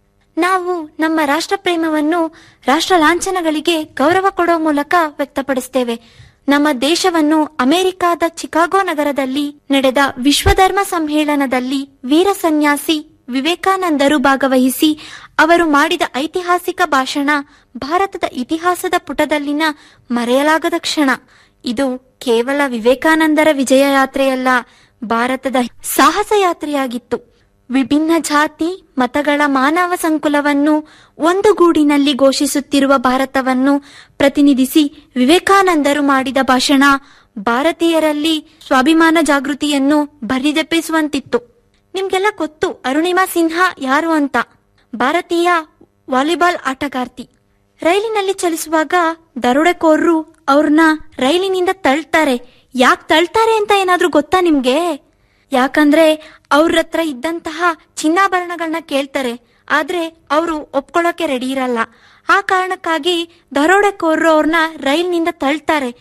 ನಾವು ನಮ್ಮ ರಾಷ್ಟ್ರಪ್ರೇಮವನ್ನು ರಾಷ್ಟ್ರ ಲಾಂಛನಗಳಿಗೆ ಗೌರವ ಕೊಡುವ ಮೂಲಕ ವ್ಯಕ್ತಪಡಿಸ್ತೇವೆ ನಮ್ಮ ದೇಶವನ್ನು ಅಮೆರಿಕಾದ ಚಿಕಾಗೋ ನಗರದಲ್ಲಿ ನಡೆದ ವಿಶ್ವಧರ್ಮ ಸಮ್ಮೇಳನದಲ್ಲಿ ವೀರ ಸನ್ಯಾಸಿ ವಿವೇಕಾನಂದರು ಭಾಗವಹಿಸಿ ಅವರು ಮಾಡಿದ ಐತಿಹಾಸಿಕ ಭಾಷಣ ಭಾರತದ ಇತಿಹಾಸದ ಪುಟದಲ್ಲಿನ ಮರೆಯಲಾಗದ ಕ್ಷಣ ಇದು ಕೇವಲ ವಿವೇಕಾನಂದರ ವಿಜಯ ಯಾತ್ರೆಯಲ್ಲ ಭಾರತದ ಸಾಹಸ ಯಾತ್ರೆಯಾಗಿತ್ತು ವಿಭಿನ್ನ ಜಾತಿ ಮತಗಳ ಮಾನವ ಸಂಕುಲವನ್ನು ಒಂದು ಗೂಡಿನಲ್ಲಿ ಘೋಷಿಸುತ್ತಿರುವ ಭಾರತವನ್ನು ಪ್ರತಿನಿಧಿಸಿ ವಿವೇಕಾನಂದರು ಮಾಡಿದ ಭಾಷಣ ಭಾರತೀಯರಲ್ಲಿ ಸ್ವಾಭಿಮಾನ ಜಾಗೃತಿಯನ್ನು ಬರಿದೆಪ್ಪಿಸುವಂತಿತ್ತು ನಿಮ್ಗೆಲ್ಲ ಗೊತ್ತು ಅರುಣಿಮಾ ಸಿನ್ಹಾ ಯಾರು ಅಂತ ಭಾರತೀಯ ವಾಲಿಬಾಲ್ ಆಟಗಾರ್ತಿ ರೈಲಿನಲ್ಲಿ ಚಲಿಸುವಾಗ ದರೋಡೆಕೋರರು ಅವ್ರನ್ನ ರೈಲಿನಿಂದ ತಳ್ತಾರೆ ಯಾಕೆ ತಳ್ತಾರೆ ಅಂತ ಏನಾದ್ರೂ ಗೊತ್ತಾ ನಿಮ್ಗೆ ಯಾಕಂದ್ರೆ ಅವ್ರ ಹತ್ರ ಇದ್ದಂತಹ ಚಿನ್ನಾಭರಣಗಳನ್ನ ಕೇಳ್ತಾರೆ ಆದ್ರೆ ಅವರು ಒಪ್ಕೊಳ್ಳೋಕೆ ರೆಡಿ ಇರಲ್ಲ ಆ ಕಾರಣಕ್ಕಾಗಿ ದರೋಡೆಕೋರರು ಅವ್ರನ್ನ ರೈಲ್ನಿಂದ ತಳ್ತಾರೆ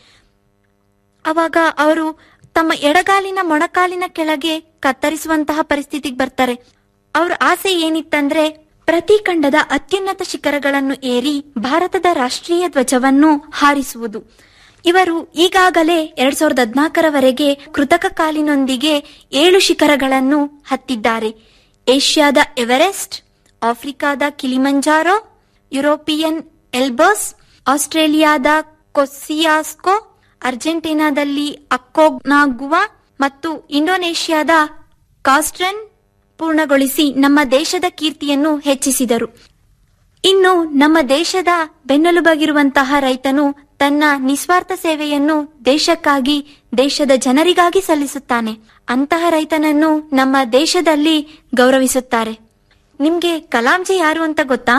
ಅವಾಗ ಅವರು ತಮ್ಮ ಎಡಗಾಲಿನ ಮೊಣಕಾಲಿನ ಕೆಳಗೆ ಕತ್ತರಿಸುವಂತಹ ಪರಿಸ್ಥಿತಿಗೆ ಬರ್ತಾರೆ ಅವ್ರ ಆಸೆ ಏನಿತ್ತಂದ್ರೆ ಪ್ರತಿ ಖಂಡದ ಅತ್ಯುನ್ನತ ಶಿಖರಗಳನ್ನು ಏರಿ ಭಾರತದ ರಾಷ್ಟ್ರೀಯ ಧ್ವಜವನ್ನು ಹಾರಿಸುವುದು ಇವರು ಈಗಾಗಲೇ ಎರಡ್ ಸಾವಿರದ ಹದಿನಾಲ್ಕರವರೆಗೆ ಕೃತಕ ಕಾಲಿನೊಂದಿಗೆ ಏಳು ಶಿಖರಗಳನ್ನು ಹತ್ತಿದ್ದಾರೆ ಏಷ್ಯಾದ ಎವರೆಸ್ಟ್ ಆಫ್ರಿಕಾದ ಕಿಲಿಮಂಜಾರೋ ಯುರೋಪಿಯನ್ ಎಲ್ಬರ್ಸ್ ಆಸ್ಟ್ರೇಲಿಯಾದ ಕೊಸಿಯಾಸ್ಕೋ ಅರ್ಜೆಂಟೀನಾದಲ್ಲಿ ಅಕ್ಕೋಗ್ನಾಗುವಾ ಮತ್ತು ಇಂಡೋನೇಷ್ಯಾದ ಕಾಸ್ಟ್ರನ್ ಪೂರ್ಣಗೊಳಿಸಿ ನಮ್ಮ ದೇಶದ ಕೀರ್ತಿಯನ್ನು ಹೆಚ್ಚಿಸಿದರು ಇನ್ನು ನಮ್ಮ ದೇಶದ ಬೆನ್ನೆಲುಬಾಗಿರುವಂತಹ ರೈತನು ತನ್ನ ನಿಸ್ವಾರ್ಥ ಸೇವೆಯನ್ನು ದೇಶಕ್ಕಾಗಿ ದೇಶದ ಜನರಿಗಾಗಿ ಸಲ್ಲಿಸುತ್ತಾನೆ ಅಂತಹ ರೈತನನ್ನು ನಮ್ಮ ದೇಶದಲ್ಲಿ ಗೌರವಿಸುತ್ತಾರೆ ನಿಮ್ಗೆ ಕಲಾಂಜಿ ಯಾರು ಅಂತ ಗೊತ್ತಾ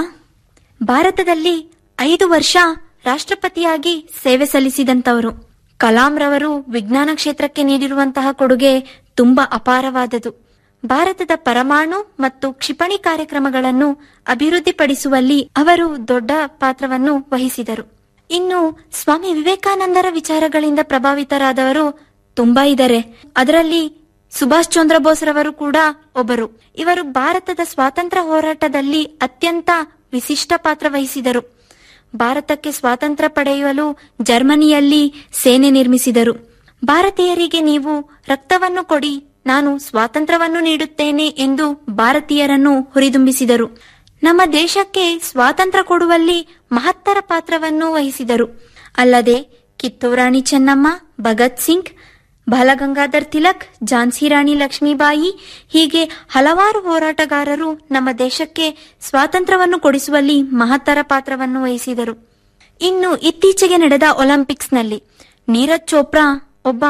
ಭಾರತದಲ್ಲಿ ಐದು ವರ್ಷ ರಾಷ್ಟ್ರಪತಿಯಾಗಿ ಸೇವೆ ಸಲ್ಲಿಸಿದಂತವರು ಕಲಾಂ ರವರು ವಿಜ್ಞಾನ ಕ್ಷೇತ್ರಕ್ಕೆ ನೀಡಿರುವಂತಹ ಕೊಡುಗೆ ತುಂಬಾ ಅಪಾರವಾದದು ಭಾರತದ ಪರಮಾಣು ಮತ್ತು ಕ್ಷಿಪಣಿ ಕಾರ್ಯಕ್ರಮಗಳನ್ನು ಅಭಿವೃದ್ಧಿಪಡಿಸುವಲ್ಲಿ ಅವರು ದೊಡ್ಡ ಪಾತ್ರವನ್ನು ವಹಿಸಿದರು ಇನ್ನು ಸ್ವಾಮಿ ವಿವೇಕಾನಂದರ ವಿಚಾರಗಳಿಂದ ಪ್ರಭಾವಿತರಾದವರು ತುಂಬಾ ಇದ್ದಾರೆ ಅದರಲ್ಲಿ ಸುಭಾಷ್ ಚಂದ್ರ ಬೋಸ್ರವರು ಕೂಡ ಒಬ್ಬರು ಇವರು ಭಾರತದ ಸ್ವಾತಂತ್ರ್ಯ ಹೋರಾಟದಲ್ಲಿ ಅತ್ಯಂತ ವಿಶಿಷ್ಟ ಪಾತ್ರ ವಹಿಸಿದರು ಭಾರತಕ್ಕೆ ಸ್ವಾತಂತ್ರ್ಯ ಪಡೆಯಲು ಜರ್ಮನಿಯಲ್ಲಿ ಸೇನೆ ನಿರ್ಮಿಸಿದರು ಭಾರತೀಯರಿಗೆ ನೀವು ರಕ್ತವನ್ನು ಕೊಡಿ ನಾನು ಸ್ವಾತಂತ್ರ್ಯವನ್ನು ನೀಡುತ್ತೇನೆ ಎಂದು ಭಾರತೀಯರನ್ನು ಹುರಿದುಂಬಿಸಿದರು ನಮ್ಮ ದೇಶಕ್ಕೆ ಸ್ವಾತಂತ್ರ್ಯ ಕೊಡುವಲ್ಲಿ ಮಹತ್ತರ ಪಾತ್ರವನ್ನು ವಹಿಸಿದರು ಅಲ್ಲದೆ ಕಿತ್ತೂರಾಣಿ ಚೆನ್ನಮ್ಮ ಭಗತ್ ಸಿಂಗ್ ಬಾಲಗಂಗಾಧರ್ ತಿಲಕ್ ಝಾನ್ಸಿ ರಾಣಿ ಲಕ್ಷ್ಮೀಬಾಯಿ ಹೀಗೆ ಹಲವಾರು ಹೋರಾಟಗಾರರು ನಮ್ಮ ದೇಶಕ್ಕೆ ಸ್ವಾತಂತ್ರ್ಯವನ್ನು ಕೊಡಿಸುವಲ್ಲಿ ಮಹತ್ತರ ಪಾತ್ರವನ್ನು ವಹಿಸಿದರು ಇನ್ನು ಇತ್ತೀಚೆಗೆ ನಡೆದ ಒಲಿಂಪಿಕ್ಸ್ನಲ್ಲಿ ನೀರಜ್ ಚೋಪ್ರಾ ಒಬ್ಬ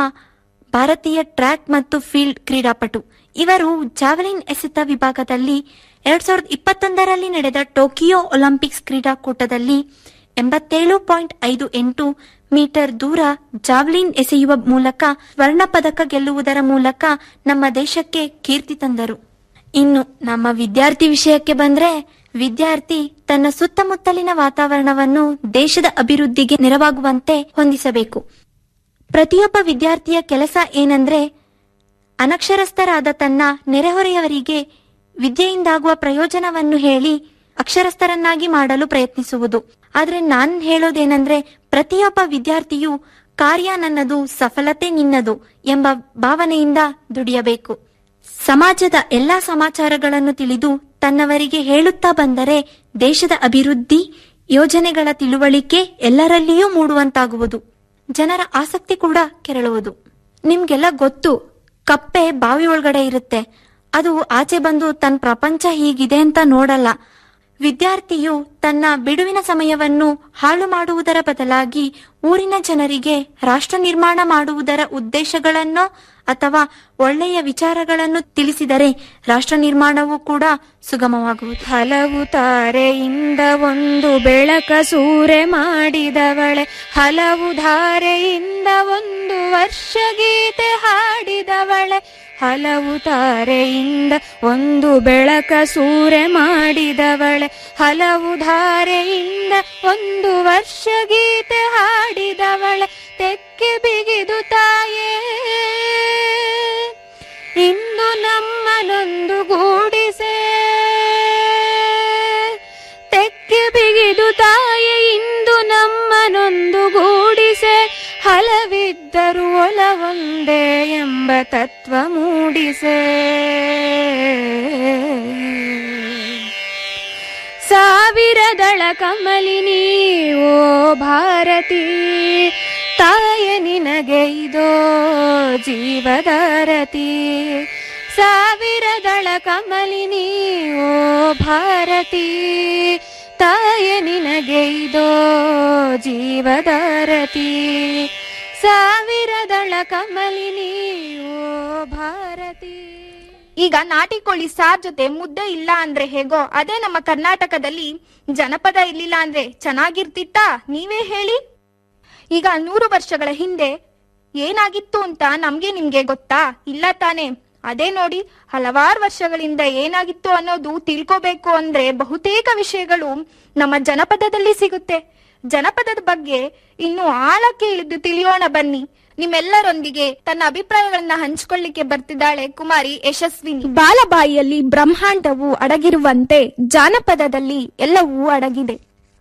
ಭಾರತೀಯ ಟ್ರ್ಯಾಕ್ ಮತ್ತು ಫೀಲ್ಡ್ ಕ್ರೀಡಾಪಟು ಇವರು ಜಾವೆಲಿನ್ ಎಸೆತ ವಿಭಾಗದಲ್ಲಿ ಎರಡ್ ಸಾವಿರದ ಇಪ್ಪತ್ತೊಂದರಲ್ಲಿ ನಡೆದ ಟೋಕಿಯೋ ಒಲಿಂಪಿಕ್ಸ್ ಕ್ರೀಡಾಕೂಟದಲ್ಲಿ ಎಂಬತ್ತೇಳು ಪಾಯಿಂಟ್ ಐದು ಎಂಟು ಮೀಟರ್ ದೂರ ಜಾವ್ಲಿನ್ ಎಸೆಯುವ ಮೂಲಕ ಸ್ವರ್ಣ ಪದಕ ಗೆಲ್ಲುವುದರ ಮೂಲಕ ನಮ್ಮ ದೇಶಕ್ಕೆ ಕೀರ್ತಿ ತಂದರು ಇನ್ನು ನಮ್ಮ ವಿದ್ಯಾರ್ಥಿ ವಿಷಯಕ್ಕೆ ಬಂದ್ರೆ ವಿದ್ಯಾರ್ಥಿ ತನ್ನ ಸುತ್ತಮುತ್ತಲಿನ ವಾತಾವರಣವನ್ನು ದೇಶದ ಅಭಿವೃದ್ಧಿಗೆ ನೆರವಾಗುವಂತೆ ಹೊಂದಿಸಬೇಕು ಪ್ರತಿಯೊಬ್ಬ ವಿದ್ಯಾರ್ಥಿಯ ಕೆಲಸ ಏನಂದ್ರೆ ಅನಕ್ಷರಸ್ಥರಾದ ತನ್ನ ನೆರೆಹೊರೆಯವರಿಗೆ ವಿದ್ಯೆಯಿಂದಾಗುವ ಪ್ರಯೋಜನವನ್ನು ಹೇಳಿ ಅಕ್ಷರಸ್ಥರನ್ನಾಗಿ ಮಾಡಲು ಪ್ರಯತ್ನಿಸುವುದು ಆದ್ರೆ ನಾನ್ ಹೇಳೋದೇನಂದ್ರೆ ಪ್ರತಿಯೊಬ್ಬ ವಿದ್ಯಾರ್ಥಿಯು ಕಾರ್ಯ ನನ್ನದು ಸಫಲತೆ ನಿನ್ನದು ಎಂಬ ಭಾವನೆಯಿಂದ ದುಡಿಯಬೇಕು ಸಮಾಜದ ಎಲ್ಲಾ ಸಮಾಚಾರಗಳನ್ನು ತಿಳಿದು ತನ್ನವರಿಗೆ ಹೇಳುತ್ತಾ ಬಂದರೆ ದೇಶದ ಅಭಿವೃದ್ಧಿ ಯೋಜನೆಗಳ ತಿಳುವಳಿಕೆ ಎಲ್ಲರಲ್ಲಿಯೂ ಮೂಡುವಂತಾಗುವುದು ಜನರ ಆಸಕ್ತಿ ಕೂಡ ಕೆರಳುವುದು ನಿಮ್ಗೆಲ್ಲ ಗೊತ್ತು ಕಪ್ಪೆ ಬಾವಿ ಒಳಗಡೆ ಇರುತ್ತೆ ಅದು ಆಚೆ ಬಂದು ತನ್ನ ಪ್ರಪಂಚ ಹೀಗಿದೆ ಅಂತ ನೋಡಲ್ಲ ವಿದ್ಯಾರ್ಥಿಯು ತನ್ನ ಬಿಡುವಿನ ಸಮಯವನ್ನು ಹಾಳು ಮಾಡುವುದರ ಬದಲಾಗಿ ಊರಿನ ಜನರಿಗೆ ರಾಷ್ಟ್ರ ನಿರ್ಮಾಣ ಮಾಡುವುದರ ಉದ್ದೇಶಗಳನ್ನೋ ಅಥವಾ ಒಳ್ಳೆಯ ವಿಚಾರಗಳನ್ನು ತಿಳಿಸಿದರೆ ರಾಷ್ಟ್ರ ನಿರ್ಮಾಣವೂ ಕೂಡ ಸುಗಮವಾಗುವುದು ಹಲವು ತಾರೆಯಿಂದ ಒಂದು ಬೆಳಕ ಸೂರೆ ಮಾಡಿದವಳೆ ಹಲವು ಧಾರೆಯಿಂದ ಒಂದು ವರ್ಷ ಗೀತೆ ಹಾಡಿದವಳೆ ಹಲವು ತಾರೆಯಿಂದ ಒಂದು ಬೆಳಕ ಸೂರೆ ಮಾಡಿದವಳೆ ಹಲವು ಧಾರೆಯಿಂದ ಒಂದು ವರ್ಷ ಗೀತೆ ಹಾಡಿದವಳೆ ತೆಕ್ಕೆ ಬಿಗಿದು ತಾಯೇ ಇಂದು ನಮ್ಮನೊಂದು ಗೂಡಿಸೆ ತೆಕ್ಕೆ ಬಿಗಿದು ತಾಯೆ ಇಂದು ನಮ್ಮನೊಂದು ಗೂಡಿಸೆ ಹಲವಿದ್ದರು ಒಲವೊಂದೇ ಎಂಬ ತತ್ವ ಮೂಡಿಸೆ ಸಾವಿರದಳ ಕಮಲಿನಿ ಓ ಭಾರತಿ ತಾಯ ನಿನಗೆ ಇದೋ ಜೀವದಾರತಿ ಸಾವಿರದಳ ಕಮಲಿನಿ ಓ ಭಾರತಿ ತಾಯ ನಿನಗೆ ಇದೋ ಜೀವದಾರತಿ ಸಾವಿರದಳ ಕಮಲಿನಿ ಓ ಭಾರತಿ ಈಗ ನಾಟಿ ಕೋಳಿ ಸಾರ್ ಜೊತೆ ಮುದ್ದೆ ಇಲ್ಲ ಅಂದ್ರೆ ಹೇಗೋ ಅದೇ ನಮ್ಮ ಕರ್ನಾಟಕದಲ್ಲಿ ಜನಪದ ಇರ್ಲಿಲ್ಲ ಅಂದ್ರೆ ಚೆನ್ನಾಗಿರ್ತಿತ್ತಾ ನೀವೇ ಹೇಳಿ ಈಗ ನೂರು ವರ್ಷಗಳ ಹಿಂದೆ ಏನಾಗಿತ್ತು ಅಂತ ನಮ್ಗೆ ನಿಮ್ಗೆ ಗೊತ್ತಾ ಇಲ್ಲ ತಾನೇ ಅದೇ ನೋಡಿ ಹಲವಾರು ವರ್ಷಗಳಿಂದ ಏನಾಗಿತ್ತು ಅನ್ನೋದು ತಿಳ್ಕೋಬೇಕು ಅಂದ್ರೆ ಬಹುತೇಕ ವಿಷಯಗಳು ನಮ್ಮ ಜನಪದದಲ್ಲಿ ಸಿಗುತ್ತೆ ಜನಪದದ ಬಗ್ಗೆ ಇನ್ನು ಆಳಕ್ಕೆ ಇಳಿದು ತಿಳಿಯೋಣ ಬನ್ನಿ ನಿಮ್ಮೆಲ್ಲರೊಂದಿಗೆ ತನ್ನ ಅಭಿಪ್ರಾಯಗಳನ್ನ ಹಂಚಿಕೊಳ್ಳಿಕ್ಕೆ ಬರ್ತಿದ್ದಾಳೆ ಕುಮಾರಿ ಯಶಸ್ವಿನಿ ಬಾಲಬಾಯಿಯಲ್ಲಿ ಬ್ರಹ್ಮಾಂಡವು ಅಡಗಿರುವಂತೆ ಜಾನಪದದಲ್ಲಿ ಎಲ್ಲವೂ ಅಡಗಿದೆ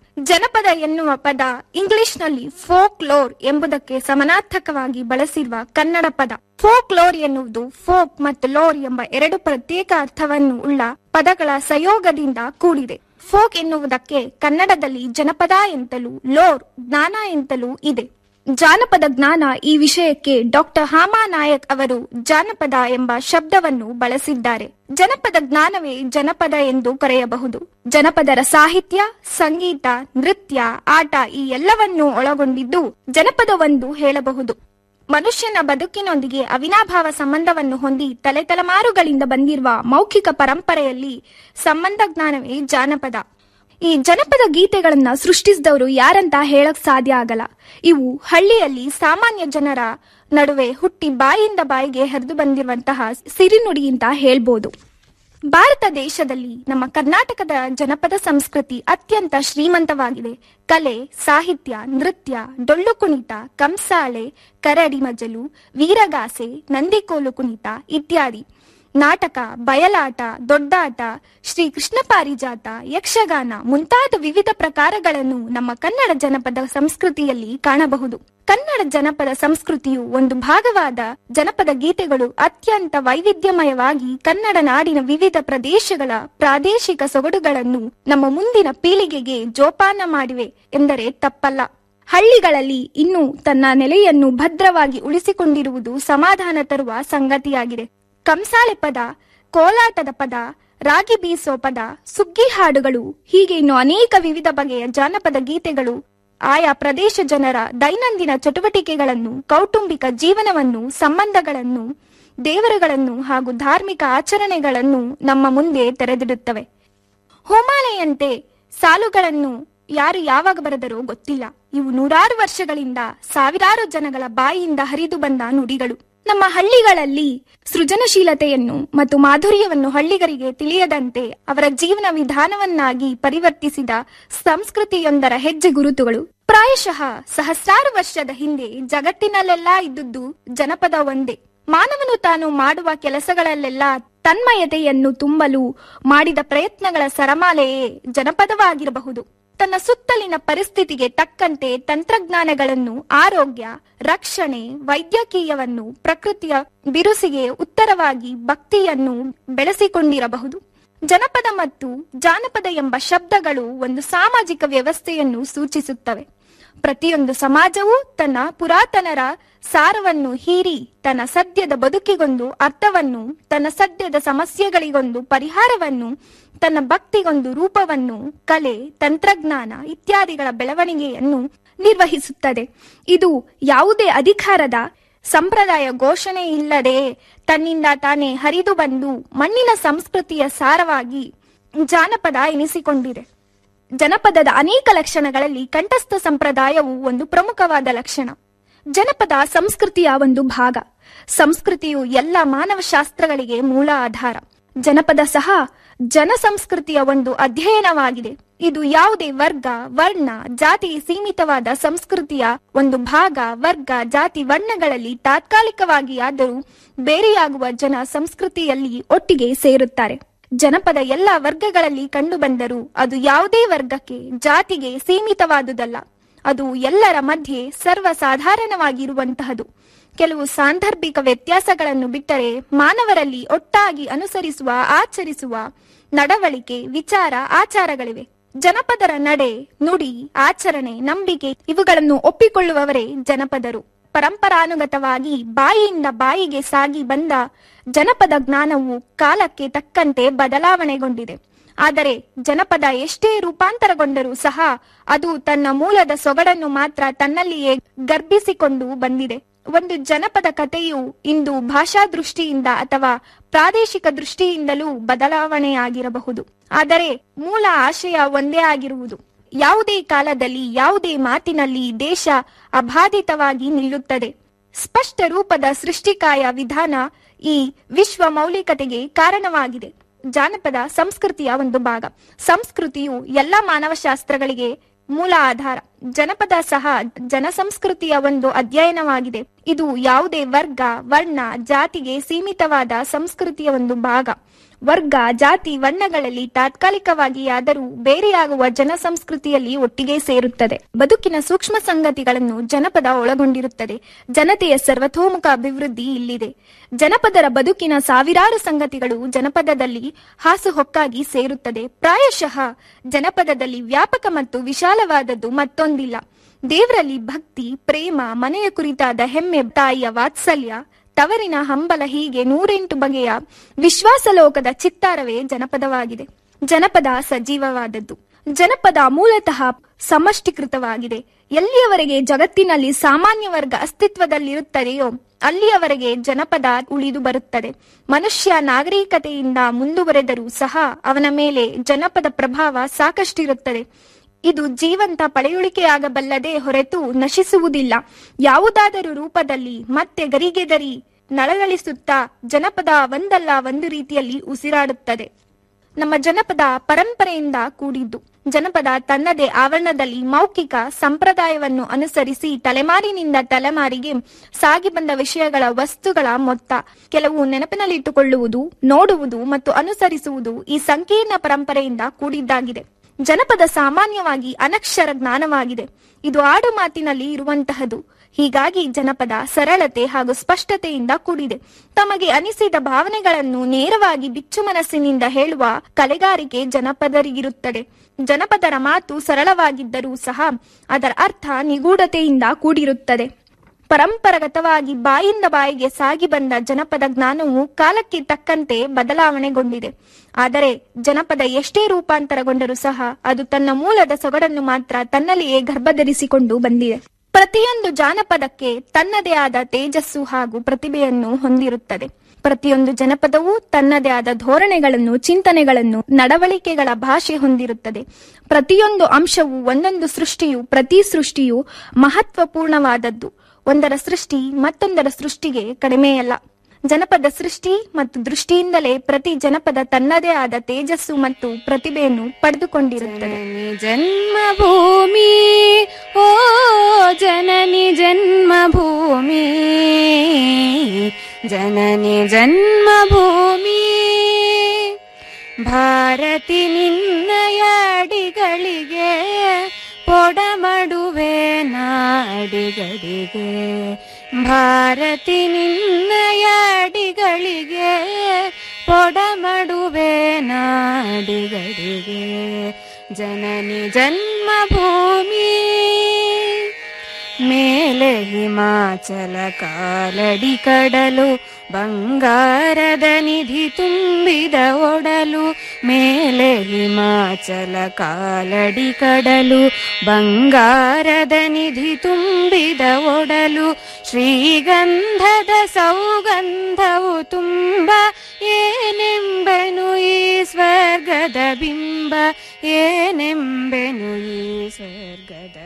ಜನಪದ ಎನ್ನುವ ಪದ ಇಂಗ್ಲಿಷ್ನಲ್ಲಿ ಫೋಕ್ ಲೋರ್ ಎಂಬುದಕ್ಕೆ ಸಮಾನಾರ್ಥಕವಾಗಿ ಬಳಸಿರುವ ಕನ್ನಡ ಪದ ಫೋಕ್ ಲೋರ್ ಎನ್ನುವುದು ಫೋಕ್ ಮತ್ತು ಲೋರ್ ಎಂಬ ಎರಡು ಪ್ರತ್ಯೇಕ ಅರ್ಥವನ್ನು ಉಳ್ಳ ಪದಗಳ ಸಂಯೋಗದಿಂದ ಕೂಡಿದೆ ಫೋಕ್ ಎನ್ನುವುದಕ್ಕೆ ಕನ್ನಡದಲ್ಲಿ ಜನಪದ ಎಂತಲೂ ಲೋರ್ ಜ್ಞಾನ ಎಂತಲೂ ಇದೆ ಜಾನಪದ ಜ್ಞಾನ ಈ ವಿಷಯಕ್ಕೆ ಡಾಕ್ಟರ್ ಹಾಮಾ ನಾಯಕ್ ಅವರು ಜಾನಪದ ಎಂಬ ಶಬ್ದವನ್ನು ಬಳಸಿದ್ದಾರೆ ಜನಪದ ಜ್ಞಾನವೇ ಜನಪದ ಎಂದು ಕರೆಯಬಹುದು ಜನಪದರ ಸಾಹಿತ್ಯ ಸಂಗೀತ ನೃತ್ಯ ಆಟ ಈ ಎಲ್ಲವನ್ನೂ ಒಳಗೊಂಡಿದ್ದು ಜನಪದವೆಂದು ಹೇಳಬಹುದು ಮನುಷ್ಯನ ಬದುಕಿನೊಂದಿಗೆ ಅವಿನಾಭಾವ ಸಂಬಂಧವನ್ನು ಹೊಂದಿ ತಲೆತಲೆಮಾರುಗಳಿಂದ ಬಂದಿರುವ ಮೌಖಿಕ ಪರಂಪರೆಯಲ್ಲಿ ಸಂಬಂಧ ಜ್ಞಾನವೇ ಜಾನಪದ ಈ ಜನಪದ ಗೀತೆಗಳನ್ನ ಸೃಷ್ಟಿಸಿದವರು ಯಾರಂತ ಹೇಳಕ್ ಸಾಧ್ಯ ಆಗಲ್ಲ ಇವು ಹಳ್ಳಿಯಲ್ಲಿ ಸಾಮಾನ್ಯ ಜನರ ನಡುವೆ ಹುಟ್ಟಿ ಬಾಯಿಂದ ಬಾಯಿಗೆ ಹರಿದು ಬಂದಿರುವಂತಹ ಸಿರಿನುಡಿ ಅಂತ ಹೇಳ್ಬೋದು ಭಾರತ ದೇಶದಲ್ಲಿ ನಮ್ಮ ಕರ್ನಾಟಕದ ಜನಪದ ಸಂಸ್ಕೃತಿ ಅತ್ಯಂತ ಶ್ರೀಮಂತವಾಗಿದೆ ಕಲೆ ಸಾಹಿತ್ಯ ನೃತ್ಯ ಡೊಳ್ಳು ಕುಣಿತ ಕಂಸಾಳೆ ಕರಡಿ ಮಜಲು ವೀರಗಾಸೆ ನಂದಿಕೋಲು ಕುಣಿತ ಇತ್ಯಾದಿ ನಾಟಕ ಬಯಲಾಟ ದೊಡ್ಡಾಟ ಶ್ರೀ ಕೃಷ್ಣ ಪಾರಿಜಾತ ಯಕ್ಷಗಾನ ಮುಂತಾದ ವಿವಿಧ ಪ್ರಕಾರಗಳನ್ನು ನಮ್ಮ ಕನ್ನಡ ಜನಪದ ಸಂಸ್ಕೃತಿಯಲ್ಲಿ ಕಾಣಬಹುದು ಕನ್ನಡ ಜನಪದ ಸಂಸ್ಕೃತಿಯು ಒಂದು ಭಾಗವಾದ ಜನಪದ ಗೀತೆಗಳು ಅತ್ಯಂತ ವೈವಿಧ್ಯಮಯವಾಗಿ ಕನ್ನಡ ನಾಡಿನ ವಿವಿಧ ಪ್ರದೇಶಗಳ ಪ್ರಾದೇಶಿಕ ಸೊಗಡುಗಳನ್ನು ನಮ್ಮ ಮುಂದಿನ ಪೀಳಿಗೆಗೆ ಜೋಪಾನ ಮಾಡಿವೆ ಎಂದರೆ ತಪ್ಪಲ್ಲ ಹಳ್ಳಿಗಳಲ್ಲಿ ಇನ್ನೂ ತನ್ನ ನೆಲೆಯನ್ನು ಭದ್ರವಾಗಿ ಉಳಿಸಿಕೊಂಡಿರುವುದು ಸಮಾಧಾನ ತರುವ ಸಂಗತಿಯಾಗಿದೆ ಕಂಸಾಳೆ ಪದ ಕೋಲಾಟದ ಪದ ರಾಗಿ ಬೀಸೋ ಪದ ಸುಗ್ಗಿ ಹಾಡುಗಳು ಹೀಗೆ ಇನ್ನು ಅನೇಕ ವಿವಿಧ ಬಗೆಯ ಜಾನಪದ ಗೀತೆಗಳು ಆಯಾ ಪ್ರದೇಶ ಜನರ ದೈನಂದಿನ ಚಟುವಟಿಕೆಗಳನ್ನು ಕೌಟುಂಬಿಕ ಜೀವನವನ್ನು ಸಂಬಂಧಗಳನ್ನು ದೇವರುಗಳನ್ನು ಹಾಗೂ ಧಾರ್ಮಿಕ ಆಚರಣೆಗಳನ್ನು ನಮ್ಮ ಮುಂದೆ ತೆರೆದಿಡುತ್ತವೆ ಹೋಮಾಲೆಯಂತೆ ಸಾಲುಗಳನ್ನು ಯಾರು ಯಾವಾಗ ಬರೆದರೋ ಗೊತ್ತಿಲ್ಲ ಇವು ನೂರಾರು ವರ್ಷಗಳಿಂದ ಸಾವಿರಾರು ಜನಗಳ ಬಾಯಿಯಿಂದ ಹರಿದು ಬಂದ ನುಡಿಗಳು ನಮ್ಮ ಹಳ್ಳಿಗಳಲ್ಲಿ ಸೃಜನಶೀಲತೆಯನ್ನು ಮತ್ತು ಮಾಧುರ್ಯವನ್ನು ಹಳ್ಳಿಗರಿಗೆ ತಿಳಿಯದಂತೆ ಅವರ ಜೀವನ ವಿಧಾನವನ್ನಾಗಿ ಪರಿವರ್ತಿಸಿದ ಸಂಸ್ಕೃತಿಯೊಂದರ ಹೆಜ್ಜೆ ಗುರುತುಗಳು ಪ್ರಾಯಶಃ ಸಹಸ್ರಾರು ವರ್ಷದ ಹಿಂದೆ ಜಗತ್ತಿನಲ್ಲೆಲ್ಲಾ ಇದ್ದುದು ಜನಪದ ಒಂದೇ ಮಾನವನು ತಾನು ಮಾಡುವ ಕೆಲಸಗಳಲ್ಲೆಲ್ಲ ತನ್ಮಯತೆಯನ್ನು ತುಂಬಲು ಮಾಡಿದ ಪ್ರಯತ್ನಗಳ ಸರಮಾಲೆಯೇ ಜನಪದವಾಗಿರಬಹುದು ತನ್ನ ಸುತ್ತಲಿನ ಪರಿಸ್ಥಿತಿಗೆ ತಕ್ಕಂತೆ ತಂತ್ರಜ್ಞಾನಗಳನ್ನು ಆರೋಗ್ಯ ರಕ್ಷಣೆ ವೈದ್ಯಕೀಯವನ್ನು ಪ್ರಕೃತಿಯ ಬಿರುಸಿಗೆ ಉತ್ತರವಾಗಿ ಭಕ್ತಿಯನ್ನು ಬೆಳೆಸಿಕೊಂಡಿರಬಹುದು ಜನಪದ ಮತ್ತು ಜಾನಪದ ಎಂಬ ಶಬ್ದಗಳು ಒಂದು ಸಾಮಾಜಿಕ ವ್ಯವಸ್ಥೆಯನ್ನು ಸೂಚಿಸುತ್ತವೆ ಪ್ರತಿಯೊಂದು ಸಮಾಜವೂ ತನ್ನ ಪುರಾತನರ ಸಾರವನ್ನು ಹೀರಿ ತನ್ನ ಸದ್ಯದ ಬದುಕಿಗೊಂದು ಅರ್ಥವನ್ನು ತನ್ನ ಸದ್ಯದ ಸಮಸ್ಯೆಗಳಿಗೊಂದು ಪರಿಹಾರವನ್ನು ತನ್ನ ಭಕ್ತಿಗೊಂದು ರೂಪವನ್ನು ಕಲೆ ತಂತ್ರಜ್ಞಾನ ಇತ್ಯಾದಿಗಳ ಬೆಳವಣಿಗೆಯನ್ನು ನಿರ್ವಹಿಸುತ್ತದೆ ಇದು ಯಾವುದೇ ಅಧಿಕಾರದ ಸಂಪ್ರದಾಯ ಘೋಷಣೆ ಇಲ್ಲದೆ ತನ್ನಿಂದ ತಾನೇ ಹರಿದು ಬಂದು ಮಣ್ಣಿನ ಸಂಸ್ಕೃತಿಯ ಸಾರವಾಗಿ ಜಾನಪದ ಎನಿಸಿಕೊಂಡಿದೆ ಜನಪದದ ಅನೇಕ ಲಕ್ಷಣಗಳಲ್ಲಿ ಕಂಠಸ್ಥ ಸಂಪ್ರದಾಯವು ಒಂದು ಪ್ರಮುಖವಾದ ಲಕ್ಷಣ ಜನಪದ ಸಂಸ್ಕೃತಿಯ ಒಂದು ಭಾಗ ಸಂಸ್ಕೃತಿಯು ಎಲ್ಲ ಮಾನವ ಶಾಸ್ತ್ರಗಳಿಗೆ ಮೂಲ ಆಧಾರ ಜನಪದ ಸಹ ಜನ ಸಂಸ್ಕೃತಿಯ ಒಂದು ಅಧ್ಯಯನವಾಗಿದೆ ಇದು ಯಾವುದೇ ವರ್ಗ ವರ್ಣ ಜಾತಿ ಸೀಮಿತವಾದ ಸಂಸ್ಕೃತಿಯ ಒಂದು ಭಾಗ ವರ್ಗ ಜಾತಿ ವರ್ಣಗಳಲ್ಲಿ ತಾತ್ಕಾಲಿಕವಾಗಿ ಆದರೂ ಬೇರೆಯಾಗುವ ಜನ ಸಂಸ್ಕೃತಿಯಲ್ಲಿ ಒಟ್ಟಿಗೆ ಸೇರುತ್ತಾರೆ ಜನಪದ ಎಲ್ಲ ವರ್ಗಗಳಲ್ಲಿ ಕಂಡುಬಂದರೂ ಅದು ಯಾವುದೇ ವರ್ಗಕ್ಕೆ ಜಾತಿಗೆ ಸೀಮಿತವಾದುದಲ್ಲ ಅದು ಎಲ್ಲರ ಮಧ್ಯೆ ಸರ್ವ ಸಾಧಾರಣವಾಗಿರುವಂತಹದು ಕೆಲವು ಸಾಂದರ್ಭಿಕ ವ್ಯತ್ಯಾಸಗಳನ್ನು ಬಿಟ್ಟರೆ ಮಾನವರಲ್ಲಿ ಒಟ್ಟಾಗಿ ಅನುಸರಿಸುವ ಆಚರಿಸುವ ನಡವಳಿಕೆ ವಿಚಾರ ಆಚಾರಗಳಿವೆ ಜನಪದರ ನಡೆ ನುಡಿ ಆಚರಣೆ ನಂಬಿಕೆ ಇವುಗಳನ್ನು ಒಪ್ಪಿಕೊಳ್ಳುವವರೇ ಜನಪದರು ಪರಂಪರಾನುಗತವಾಗಿ ಬಾಯಿಯಿಂದ ಬಾಯಿಗೆ ಸಾಗಿ ಬಂದ ಜನಪದ ಜ್ಞಾನವು ಕಾಲಕ್ಕೆ ತಕ್ಕಂತೆ ಬದಲಾವಣೆಗೊಂಡಿದೆ ಆದರೆ ಜನಪದ ಎಷ್ಟೇ ರೂಪಾಂತರಗೊಂಡರೂ ಸಹ ಅದು ತನ್ನ ಮೂಲದ ಸೊಗಡನ್ನು ಮಾತ್ರ ತನ್ನಲ್ಲಿಯೇ ಗರ್ಭಿಸಿಕೊಂಡು ಬಂದಿದೆ ಒಂದು ಜನಪದ ಕಥೆಯು ಇಂದು ಭಾಷಾ ದೃಷ್ಟಿಯಿಂದ ಅಥವಾ ಪ್ರಾದೇಶಿಕ ದೃಷ್ಟಿಯಿಂದಲೂ ಬದಲಾವಣೆಯಾಗಿರಬಹುದು ಆದರೆ ಮೂಲ ಆಶಯ ಒಂದೇ ಆಗಿರುವುದು ಯಾವುದೇ ಕಾಲದಲ್ಲಿ ಯಾವುದೇ ಮಾತಿನಲ್ಲಿ ದೇಶ ಅಬಾಧಿತವಾಗಿ ನಿಲ್ಲುತ್ತದೆ ಸ್ಪಷ್ಟ ರೂಪದ ಸೃಷ್ಟಿಕಾಯ ವಿಧಾನ ಈ ವಿಶ್ವ ಮೌಲಿಕತೆಗೆ ಕಾರಣವಾಗಿದೆ ಜಾನಪದ ಸಂಸ್ಕೃತಿಯ ಒಂದು ಭಾಗ ಸಂಸ್ಕೃತಿಯು ಎಲ್ಲ ಮಾನವಶಾಸ್ತ್ರಗಳಿಗೆ ಮೂಲ ಆಧಾರ ಜನಪದ ಸಹ ಜನಸಂಸ್ಕೃತಿಯ ಒಂದು ಅಧ್ಯಯನವಾಗಿದೆ ಇದು ಯಾವುದೇ ವರ್ಗ ವರ್ಣ ಜಾತಿಗೆ ಸೀಮಿತವಾದ ಸಂಸ್ಕೃತಿಯ ಒಂದು ಭಾಗ ವರ್ಗ ಜಾತಿ ವರ್ಣಗಳಲ್ಲಿ ತಾತ್ಕಾಲಿಕವಾಗಿ ಆದರೂ ಬೇರೆಯಾಗುವ ಜನಸಂಸ್ಕೃತಿಯಲ್ಲಿ ಒಟ್ಟಿಗೆ ಸೇರುತ್ತದೆ ಬದುಕಿನ ಸೂಕ್ಷ್ಮ ಸಂಗತಿಗಳನ್ನು ಜನಪದ ಒಳಗೊಂಡಿರುತ್ತದೆ ಜನತೆಯ ಸರ್ವತೋಮುಖ ಅಭಿವೃದ್ಧಿ ಇಲ್ಲಿದೆ ಜನಪದರ ಬದುಕಿನ ಸಾವಿರಾರು ಸಂಗತಿಗಳು ಜನಪದದಲ್ಲಿ ಹಾಸುಹೊಕ್ಕಾಗಿ ಸೇರುತ್ತದೆ ಪ್ರಾಯಶಃ ಜನಪದದಲ್ಲಿ ವ್ಯಾಪಕ ಮತ್ತು ವಿಶಾಲವಾದದ್ದು ಮತ್ತೊಂದಿಲ್ಲ ದೇವರಲ್ಲಿ ಭಕ್ತಿ ಪ್ರೇಮ ಮನೆಯ ಕುರಿತಾದ ಹೆಮ್ಮೆ ತಾಯಿಯ ವಾತ್ಸಲ್ಯ ತವರಿನ ಹಂಬಲ ಹೀಗೆ ನೂರೆಂಟು ಬಗೆಯ ವಿಶ್ವಾಸಲೋಕದ ಚಿತ್ತಾರವೇ ಜನಪದವಾಗಿದೆ ಜನಪದ ಸಜೀವವಾದದ್ದು ಜನಪದ ಮೂಲತಃ ಸಮಷ್ಟಿಕೃತವಾಗಿದೆ ಎಲ್ಲಿಯವರೆಗೆ ಜಗತ್ತಿನಲ್ಲಿ ಸಾಮಾನ್ಯ ವರ್ಗ ಅಸ್ತಿತ್ವದಲ್ಲಿರುತ್ತದೆಯೋ ಅಲ್ಲಿಯವರೆಗೆ ಜನಪದ ಉಳಿದು ಬರುತ್ತದೆ ಮನುಷ್ಯ ನಾಗರಿಕತೆಯಿಂದ ಮುಂದುವರೆದರೂ ಸಹ ಅವನ ಮೇಲೆ ಜನಪದ ಪ್ರಭಾವ ಸಾಕಷ್ಟಿರುತ್ತದೆ ಇದು ಜೀವಂತ ಪಳೆಯುಳಿಕೆಯಾಗಬಲ್ಲದೆ ಹೊರತು ನಶಿಸುವುದಿಲ್ಲ ಯಾವುದಾದರೂ ರೂಪದಲ್ಲಿ ಮತ್ತೆ ಗರಿಗೆದರಿ ನಳಗಳಿಸುತ್ತಾ ಜನಪದ ಒಂದಲ್ಲ ಒಂದು ರೀತಿಯಲ್ಲಿ ಉಸಿರಾಡುತ್ತದೆ ನಮ್ಮ ಜನಪದ ಪರಂಪರೆಯಿಂದ ಕೂಡಿದ್ದು ಜನಪದ ತನ್ನದೇ ಆವರಣದಲ್ಲಿ ಮೌಖಿಕ ಸಂಪ್ರದಾಯವನ್ನು ಅನುಸರಿಸಿ ತಲೆಮಾರಿನಿಂದ ತಲೆಮಾರಿಗೆ ಸಾಗಿ ಬಂದ ವಿಷಯಗಳ ವಸ್ತುಗಳ ಮೊತ್ತ ಕೆಲವು ನೆನಪಿನಲ್ಲಿಟ್ಟುಕೊಳ್ಳುವುದು ನೋಡುವುದು ಮತ್ತು ಅನುಸರಿಸುವುದು ಈ ಸಂಕೀರ್ಣ ಪರಂಪರೆಯಿಂದ ಕೂಡಿದ್ದಾಗಿದೆ ಜನಪದ ಸಾಮಾನ್ಯವಾಗಿ ಅನಕ್ಷರ ಜ್ಞಾನವಾಗಿದೆ ಇದು ಆಡು ಮಾತಿನಲ್ಲಿ ಇರುವಂತಹದು ಹೀಗಾಗಿ ಜನಪದ ಸರಳತೆ ಹಾಗೂ ಸ್ಪಷ್ಟತೆಯಿಂದ ಕೂಡಿದೆ ತಮಗೆ ಅನಿಸಿದ ಭಾವನೆಗಳನ್ನು ನೇರವಾಗಿ ಬಿಚ್ಚು ಮನಸ್ಸಿನಿಂದ ಹೇಳುವ ಕಲೆಗಾರಿಕೆ ಜನಪದರಿಗಿರುತ್ತದೆ ಜನಪದರ ಮಾತು ಸರಳವಾಗಿದ್ದರೂ ಸಹ ಅದರ ಅರ್ಥ ನಿಗೂಢತೆಯಿಂದ ಕೂಡಿರುತ್ತದೆ ಪರಂಪರಾಗತವಾಗಿ ಬಾಯಿಂದ ಬಾಯಿಗೆ ಸಾಗಿ ಬಂದ ಜನಪದ ಜ್ಞಾನವು ಕಾಲಕ್ಕೆ ತಕ್ಕಂತೆ ಬದಲಾವಣೆಗೊಂಡಿದೆ ಆದರೆ ಜನಪದ ಎಷ್ಟೇ ರೂಪಾಂತರಗೊಂಡರೂ ಸಹ ಅದು ತನ್ನ ಮೂಲದ ಸೊಗಡನ್ನು ಮಾತ್ರ ತನ್ನಲ್ಲಿಯೇ ಗರ್ಭಧರಿಸಿಕೊಂಡು ಬಂದಿದೆ ಪ್ರತಿಯೊಂದು ಜಾನಪದಕ್ಕೆ ತನ್ನದೇ ಆದ ತೇಜಸ್ಸು ಹಾಗೂ ಪ್ರತಿಭೆಯನ್ನು ಹೊಂದಿರುತ್ತದೆ ಪ್ರತಿಯೊಂದು ಜನಪದವೂ ತನ್ನದೇ ಆದ ಧೋರಣೆಗಳನ್ನು ಚಿಂತನೆಗಳನ್ನು ನಡವಳಿಕೆಗಳ ಭಾಷೆ ಹೊಂದಿರುತ್ತದೆ ಪ್ರತಿಯೊಂದು ಅಂಶವು ಒಂದೊಂದು ಸೃಷ್ಟಿಯು ಪ್ರತಿ ಸೃಷ್ಟಿಯು ಮಹತ್ವಪೂರ್ಣವಾದದ್ದು ಒಂದರ ಸೃಷ್ಟಿ ಮತ್ತೊಂದರ ಸೃಷ್ಟಿಗೆ ಕಡಿಮೆಯಲ್ಲ ಜನಪದ ಸೃಷ್ಟಿ ಮತ್ತು ದೃಷ್ಟಿಯಿಂದಲೇ ಪ್ರತಿ ಜನಪದ ತನ್ನದೇ ಆದ ತೇಜಸ್ಸು ಮತ್ತು ಪ್ರತಿಭೆಯನ್ನು ಪಡೆದುಕೊಂಡಿರುತ್ತದೆ ಜನ್ಮಭೂಮಿ ಓ ಜನನಿ ಜನ್ಮಭೂಮಿ ಜನನಿ ಜನ್ಮಭೂಮಿ ಭಾರತಿ ನಿನ್ನಯ ಅಡಿಗಳಿಗೆ ಪೊಡಮಡುವೆ ನಾಡಿಗಳಿಗೆ ಭಾರತಿ ನಿನ್ನಯ ಅಡಿಗಳಿಗೆ ಪೊಡಮಡುವೆ ನಾಡಿಗಳಿಗೆ ಜನನಿ ಜನ್ಮಭೂಮಿ ಮೇಲೆ ಹಿಮಾಚಲ ಕಾಲಡಿ ಕಡಲು ಬಂಗಾರದ ನಿಧಿ ತುಂಬಿದ ಒಡಲು ಮೇಲೆ ಹಿಮಾಚಲ ಕಾಲಡಿ ಕಡಲು ಬಂಗಾರದ ನಿಧಿ ತುಂಬಿದ ಒಡಲು ಶ್ರೀಗಂಧದ ಸೌಗಂಧವು ತುಂಬ ಏನೆಂಬೆನು ಈ ಸ್ವರ್ಗದ ಬಿಂಬ ಏನೆಂಬೆನು ಈ ಸ್ವರ್ಗದ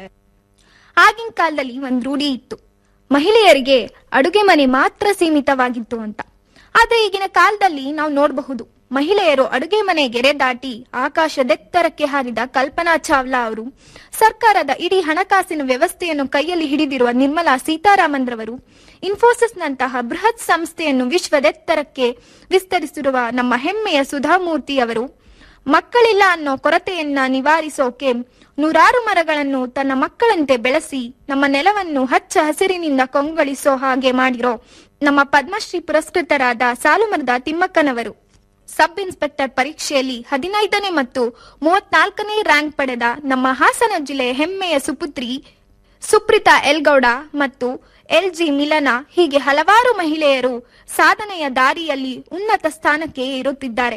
ಆಗಿನ ಕಾಲದಲ್ಲಿ ಒಂದ್ ರೂಢಿ ಇತ್ತು ಮಹಿಳೆಯರಿಗೆ ಅಡುಗೆ ಮನೆ ಮಾತ್ರ ಸೀಮಿತವಾಗಿತ್ತು ಅಂತ ಆದ್ರೆ ಈಗಿನ ಕಾಲದಲ್ಲಿ ನಾವು ನೋಡಬಹುದು ಮಹಿಳೆಯರು ಅಡುಗೆ ಮನೆ ಗೆರೆ ದಾಟಿ ಆಕಾಶದೆತ್ತರಕ್ಕೆ ಹಾರಿದ ಕಲ್ಪನಾ ಚಾವ್ಲಾ ಅವರು ಸರ್ಕಾರದ ಇಡೀ ಹಣಕಾಸಿನ ವ್ಯವಸ್ಥೆಯನ್ನು ಕೈಯಲ್ಲಿ ಹಿಡಿದಿರುವ ನಿರ್ಮಲಾ ಸೀತಾರಾಮನ್ ರವರು ಇನ್ಫೋಸಿಸ್ನಂತಹ ಬೃಹತ್ ಸಂಸ್ಥೆಯನ್ನು ವಿಶ್ವದೆತ್ತರಕ್ಕೆ ವಿಸ್ತರಿಸಿರುವ ನಮ್ಮ ಹೆಮ್ಮೆಯ ಸುಧಾಮೂರ್ತಿ ಅವರು ಮಕ್ಕಳಿಲ್ಲ ಅನ್ನೋ ಕೊರತೆಯನ್ನ ನಿವಾರಿಸೋಕೆ ನೂರಾರು ಮರಗಳನ್ನು ತನ್ನ ಮಕ್ಕಳಂತೆ ಬೆಳೆಸಿ ನಮ್ಮ ನೆಲವನ್ನು ಹಚ್ಚ ಹಸಿರಿನಿಂದ ಕೊಂಗೊಳಿಸೋ ಹಾಗೆ ಮಾಡಿರೋ ನಮ್ಮ ಪದ್ಮಶ್ರೀ ಪುರಸ್ಕೃತರಾದ ಸಾಲುಮರದ ತಿಮ್ಮಕ್ಕನವರು ಸಬ್ ಇನ್ಸ್ಪೆಕ್ಟರ್ ಪರೀಕ್ಷೆಯಲ್ಲಿ ಹದಿನೈದನೇ ಮತ್ತು ಮೂವತ್ನಾಲ್ಕನೇ ರ್ಯಾಂಕ್ ಪಡೆದ ನಮ್ಮ ಹಾಸನ ಜಿಲ್ಲೆಯ ಹೆಮ್ಮೆಯ ಸುಪುತ್ರಿ ಸುಪ್ರಿತಾ ಎಲ್ಗೌಡ ಮತ್ತು ಎಲ್ ಜಿ ಮಿಲನ ಹೀಗೆ ಹಲವಾರು ಮಹಿಳೆಯರು ಸಾಧನೆಯ ದಾರಿಯಲ್ಲಿ ಉನ್ನತ ಸ್ಥಾನಕ್ಕೆ ಏರುತ್ತಿದ್ದಾರೆ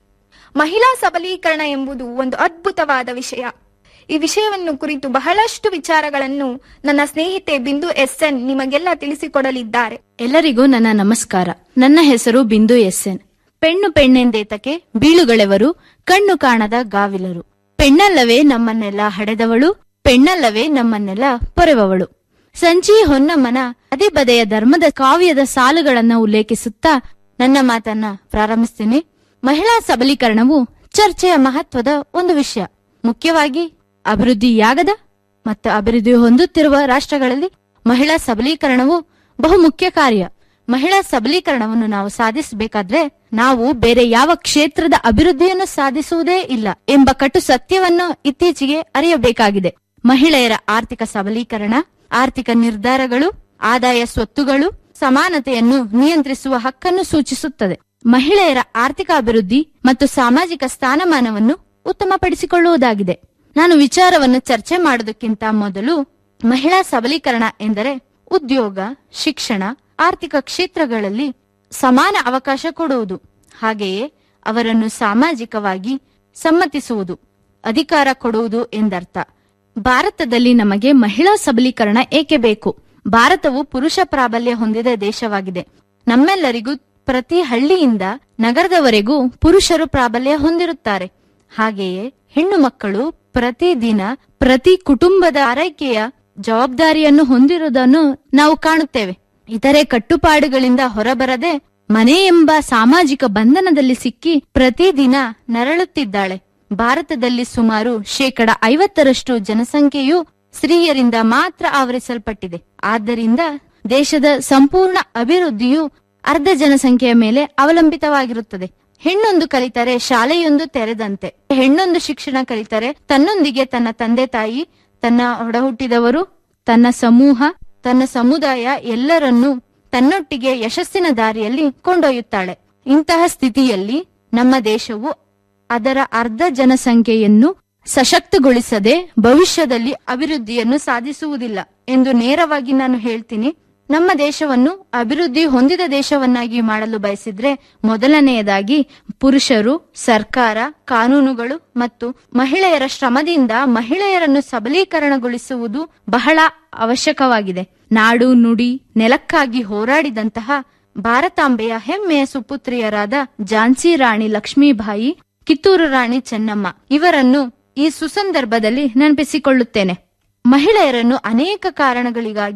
ಮಹಿಳಾ ಸಬಲೀಕರಣ ಎಂಬುದು ಒಂದು ಅದ್ಭುತವಾದ ವಿಷಯ ಈ ವಿಷಯವನ್ನು ಕುರಿತು ಬಹಳಷ್ಟು ವಿಚಾರಗಳನ್ನು ನನ್ನ ಸ್ನೇಹಿತೆ ಬಿಂದು ಎಸ್ ಎನ್ ನಿಮಗೆಲ್ಲ ತಿಳಿಸಿಕೊಡಲಿದ್ದಾರೆ ಎಲ್ಲರಿಗೂ ನನ್ನ ನಮಸ್ಕಾರ ನನ್ನ ಹೆಸರು ಬಿಂದು ಎಸ್ ಎನ್ ಪೆಣ್ಣು ಪೆಣ್ಣೆಂದೇತಕ್ಕೆ ಬೀಳುಗಳೆವರು ಕಣ್ಣು ಕಾಣದ ಗಾವಿಲರು ಪೆಣ್ಣಲ್ಲವೇ ನಮ್ಮನ್ನೆಲ್ಲ ಹಡೆದವಳು ಪೆಣ್ಣಲ್ಲವೇ ನಮ್ಮನ್ನೆಲ್ಲ ಪೊರೆವವಳು ಸಂಚಿ ಹೊನ್ನಮ್ಮನ ಅದಿಬದೆಯ ಧರ್ಮದ ಕಾವ್ಯದ ಸಾಲುಗಳನ್ನ ಉಲ್ಲೇಖಿಸುತ್ತಾ ನನ್ನ ಮಾತನ್ನ ಪ್ರಾರಂಭಿಸ್ತೀನಿ ಮಹಿಳಾ ಸಬಲೀಕರಣವು ಚರ್ಚೆಯ ಮಹತ್ವದ ಒಂದು ವಿಷಯ ಮುಖ್ಯವಾಗಿ ಅಭಿವೃದ್ಧಿಯಾಗದ ಮತ್ತು ಅಭಿವೃದ್ಧಿ ಹೊಂದುತ್ತಿರುವ ರಾಷ್ಟ್ರಗಳಲ್ಲಿ ಮಹಿಳಾ ಸಬಲೀಕರಣವು ಬಹು ಮುಖ್ಯ ಕಾರ್ಯ ಮಹಿಳಾ ಸಬಲೀಕರಣವನ್ನು ನಾವು ಸಾಧಿಸಬೇಕಾದ್ರೆ ನಾವು ಬೇರೆ ಯಾವ ಕ್ಷೇತ್ರದ ಅಭಿವೃದ್ಧಿಯನ್ನು ಸಾಧಿಸುವುದೇ ಇಲ್ಲ ಎಂಬ ಕಟು ಸತ್ಯವನ್ನು ಇತ್ತೀಚೆಗೆ ಅರಿಯಬೇಕಾಗಿದೆ ಮಹಿಳೆಯರ ಆರ್ಥಿಕ ಸಬಲೀಕರಣ ಆರ್ಥಿಕ ನಿರ್ಧಾರಗಳು ಆದಾಯ ಸ್ವತ್ತುಗಳು ಸಮಾನತೆಯನ್ನು ನಿಯಂತ್ರಿಸುವ ಹಕ್ಕನ್ನು ಸೂಚಿಸುತ್ತದೆ ಮಹಿಳೆಯರ ಆರ್ಥಿಕ ಅಭಿವೃದ್ಧಿ ಮತ್ತು ಸಾಮಾಜಿಕ ಸ್ಥಾನಮಾನವನ್ನು ಉತ್ತಮಪಡಿಸಿಕೊಳ್ಳುವುದಾಗಿದೆ ನಾನು ವಿಚಾರವನ್ನು ಚರ್ಚೆ ಮಾಡೋದಕ್ಕಿಂತ ಮೊದಲು ಮಹಿಳಾ ಸಬಲೀಕರಣ ಎಂದರೆ ಉದ್ಯೋಗ ಶಿಕ್ಷಣ ಆರ್ಥಿಕ ಕ್ಷೇತ್ರಗಳಲ್ಲಿ ಸಮಾನ ಅವಕಾಶ ಕೊಡುವುದು ಹಾಗೆಯೇ ಅವರನ್ನು ಸಾಮಾಜಿಕವಾಗಿ ಸಮ್ಮತಿಸುವುದು ಅಧಿಕಾರ ಕೊಡುವುದು ಎಂದರ್ಥ ಭಾರತದಲ್ಲಿ ನಮಗೆ ಮಹಿಳಾ ಸಬಲೀಕರಣ ಏಕೆ ಬೇಕು ಭಾರತವು ಪುರುಷ ಪ್ರಾಬಲ್ಯ ಹೊಂದಿದ ದೇಶವಾಗಿದೆ ನಮ್ಮೆಲ್ಲರಿಗೂ ಪ್ರತಿ ಹಳ್ಳಿಯಿಂದ ನಗರದವರೆಗೂ ಪುರುಷರು ಪ್ರಾಬಲ್ಯ ಹೊಂದಿರುತ್ತಾರೆ ಹಾಗೆಯೇ ಹೆಣ್ಣು ಮಕ್ಕಳು ಪ್ರತಿದಿನ ಪ್ರತಿ ಕುಟುಂಬದ ಆರೈಕೆಯ ಜವಾಬ್ದಾರಿಯನ್ನು ಹೊಂದಿರುವುದನ್ನು ನಾವು ಕಾಣುತ್ತೇವೆ ಇತರೆ ಕಟ್ಟುಪಾಡುಗಳಿಂದ ಹೊರಬರದೆ ಮನೆ ಎಂಬ ಸಾಮಾಜಿಕ ಬಂಧನದಲ್ಲಿ ಸಿಕ್ಕಿ ಪ್ರತಿದಿನ ನರಳುತ್ತಿದ್ದಾಳೆ ಭಾರತದಲ್ಲಿ ಸುಮಾರು ಶೇಕಡ ಐವತ್ತರಷ್ಟು ಜನಸಂಖ್ಯೆಯು ಸ್ತ್ರೀಯರಿಂದ ಮಾತ್ರ ಆವರಿಸಲ್ಪಟ್ಟಿದೆ ಆದ್ದರಿಂದ ದೇಶದ ಸಂಪೂರ್ಣ ಅಭಿವೃದ್ಧಿಯು ಅರ್ಧ ಜನಸಂಖ್ಯೆಯ ಮೇಲೆ ಅವಲಂಬಿತವಾಗಿರುತ್ತದೆ ಹೆಣ್ಣೊಂದು ಕಲಿತರೆ ಶಾಲೆಯೊಂದು ತೆರೆದಂತೆ ಹೆಣ್ಣೊಂದು ಶಿಕ್ಷಣ ಕಲಿತರೆ ತನ್ನೊಂದಿಗೆ ತನ್ನ ತಂದೆ ತಾಯಿ ತನ್ನ ಒಡಹುಟ್ಟಿದವರು ತನ್ನ ಸಮೂಹ ತನ್ನ ಸಮುದಾಯ ಎಲ್ಲರನ್ನೂ ತನ್ನೊಟ್ಟಿಗೆ ಯಶಸ್ಸಿನ ದಾರಿಯಲ್ಲಿ ಕೊಂಡೊಯ್ಯುತ್ತಾಳೆ ಇಂತಹ ಸ್ಥಿತಿಯಲ್ಲಿ ನಮ್ಮ ದೇಶವು ಅದರ ಅರ್ಧ ಜನಸಂಖ್ಯೆಯನ್ನು ಸಶಕ್ತಗೊಳಿಸದೆ ಭವಿಷ್ಯದಲ್ಲಿ ಅಭಿವೃದ್ಧಿಯನ್ನು ಸಾಧಿಸುವುದಿಲ್ಲ ಎಂದು ನೇರವಾಗಿ ನಾನು ಹೇಳ್ತೀನಿ ನಮ್ಮ ದೇಶವನ್ನು ಅಭಿವೃದ್ಧಿ ಹೊಂದಿದ ದೇಶವನ್ನಾಗಿ ಮಾಡಲು ಬಯಸಿದ್ರೆ ಮೊದಲನೆಯದಾಗಿ ಪುರುಷರು ಸರ್ಕಾರ ಕಾನೂನುಗಳು ಮತ್ತು ಮಹಿಳೆಯರ ಶ್ರಮದಿಂದ ಮಹಿಳೆಯರನ್ನು ಸಬಲೀಕರಣಗೊಳಿಸುವುದು ಬಹಳ ಅವಶ್ಯಕವಾಗಿದೆ ನಾಡು ನುಡಿ ನೆಲಕ್ಕಾಗಿ ಹೋರಾಡಿದಂತಹ ಭಾರತಾಂಬೆಯ ಹೆಮ್ಮೆಯ ಸುಪುತ್ರಿಯರಾದ ಝಾನ್ಸಿ ರಾಣಿ ಲಕ್ಷ್ಮೀಬಾಯಿ ಕಿತ್ತೂರು ರಾಣಿ ಚೆನ್ನಮ್ಮ ಇವರನ್ನು ಈ ಸುಸಂದರ್ಭದಲ್ಲಿ ನೆನಪಿಸಿಕೊಳ್ಳುತ್ತೇನೆ ಮಹಿಳೆಯರನ್ನು ಅನೇಕ ಕಾರಣಗಳಿಗಾಗಿ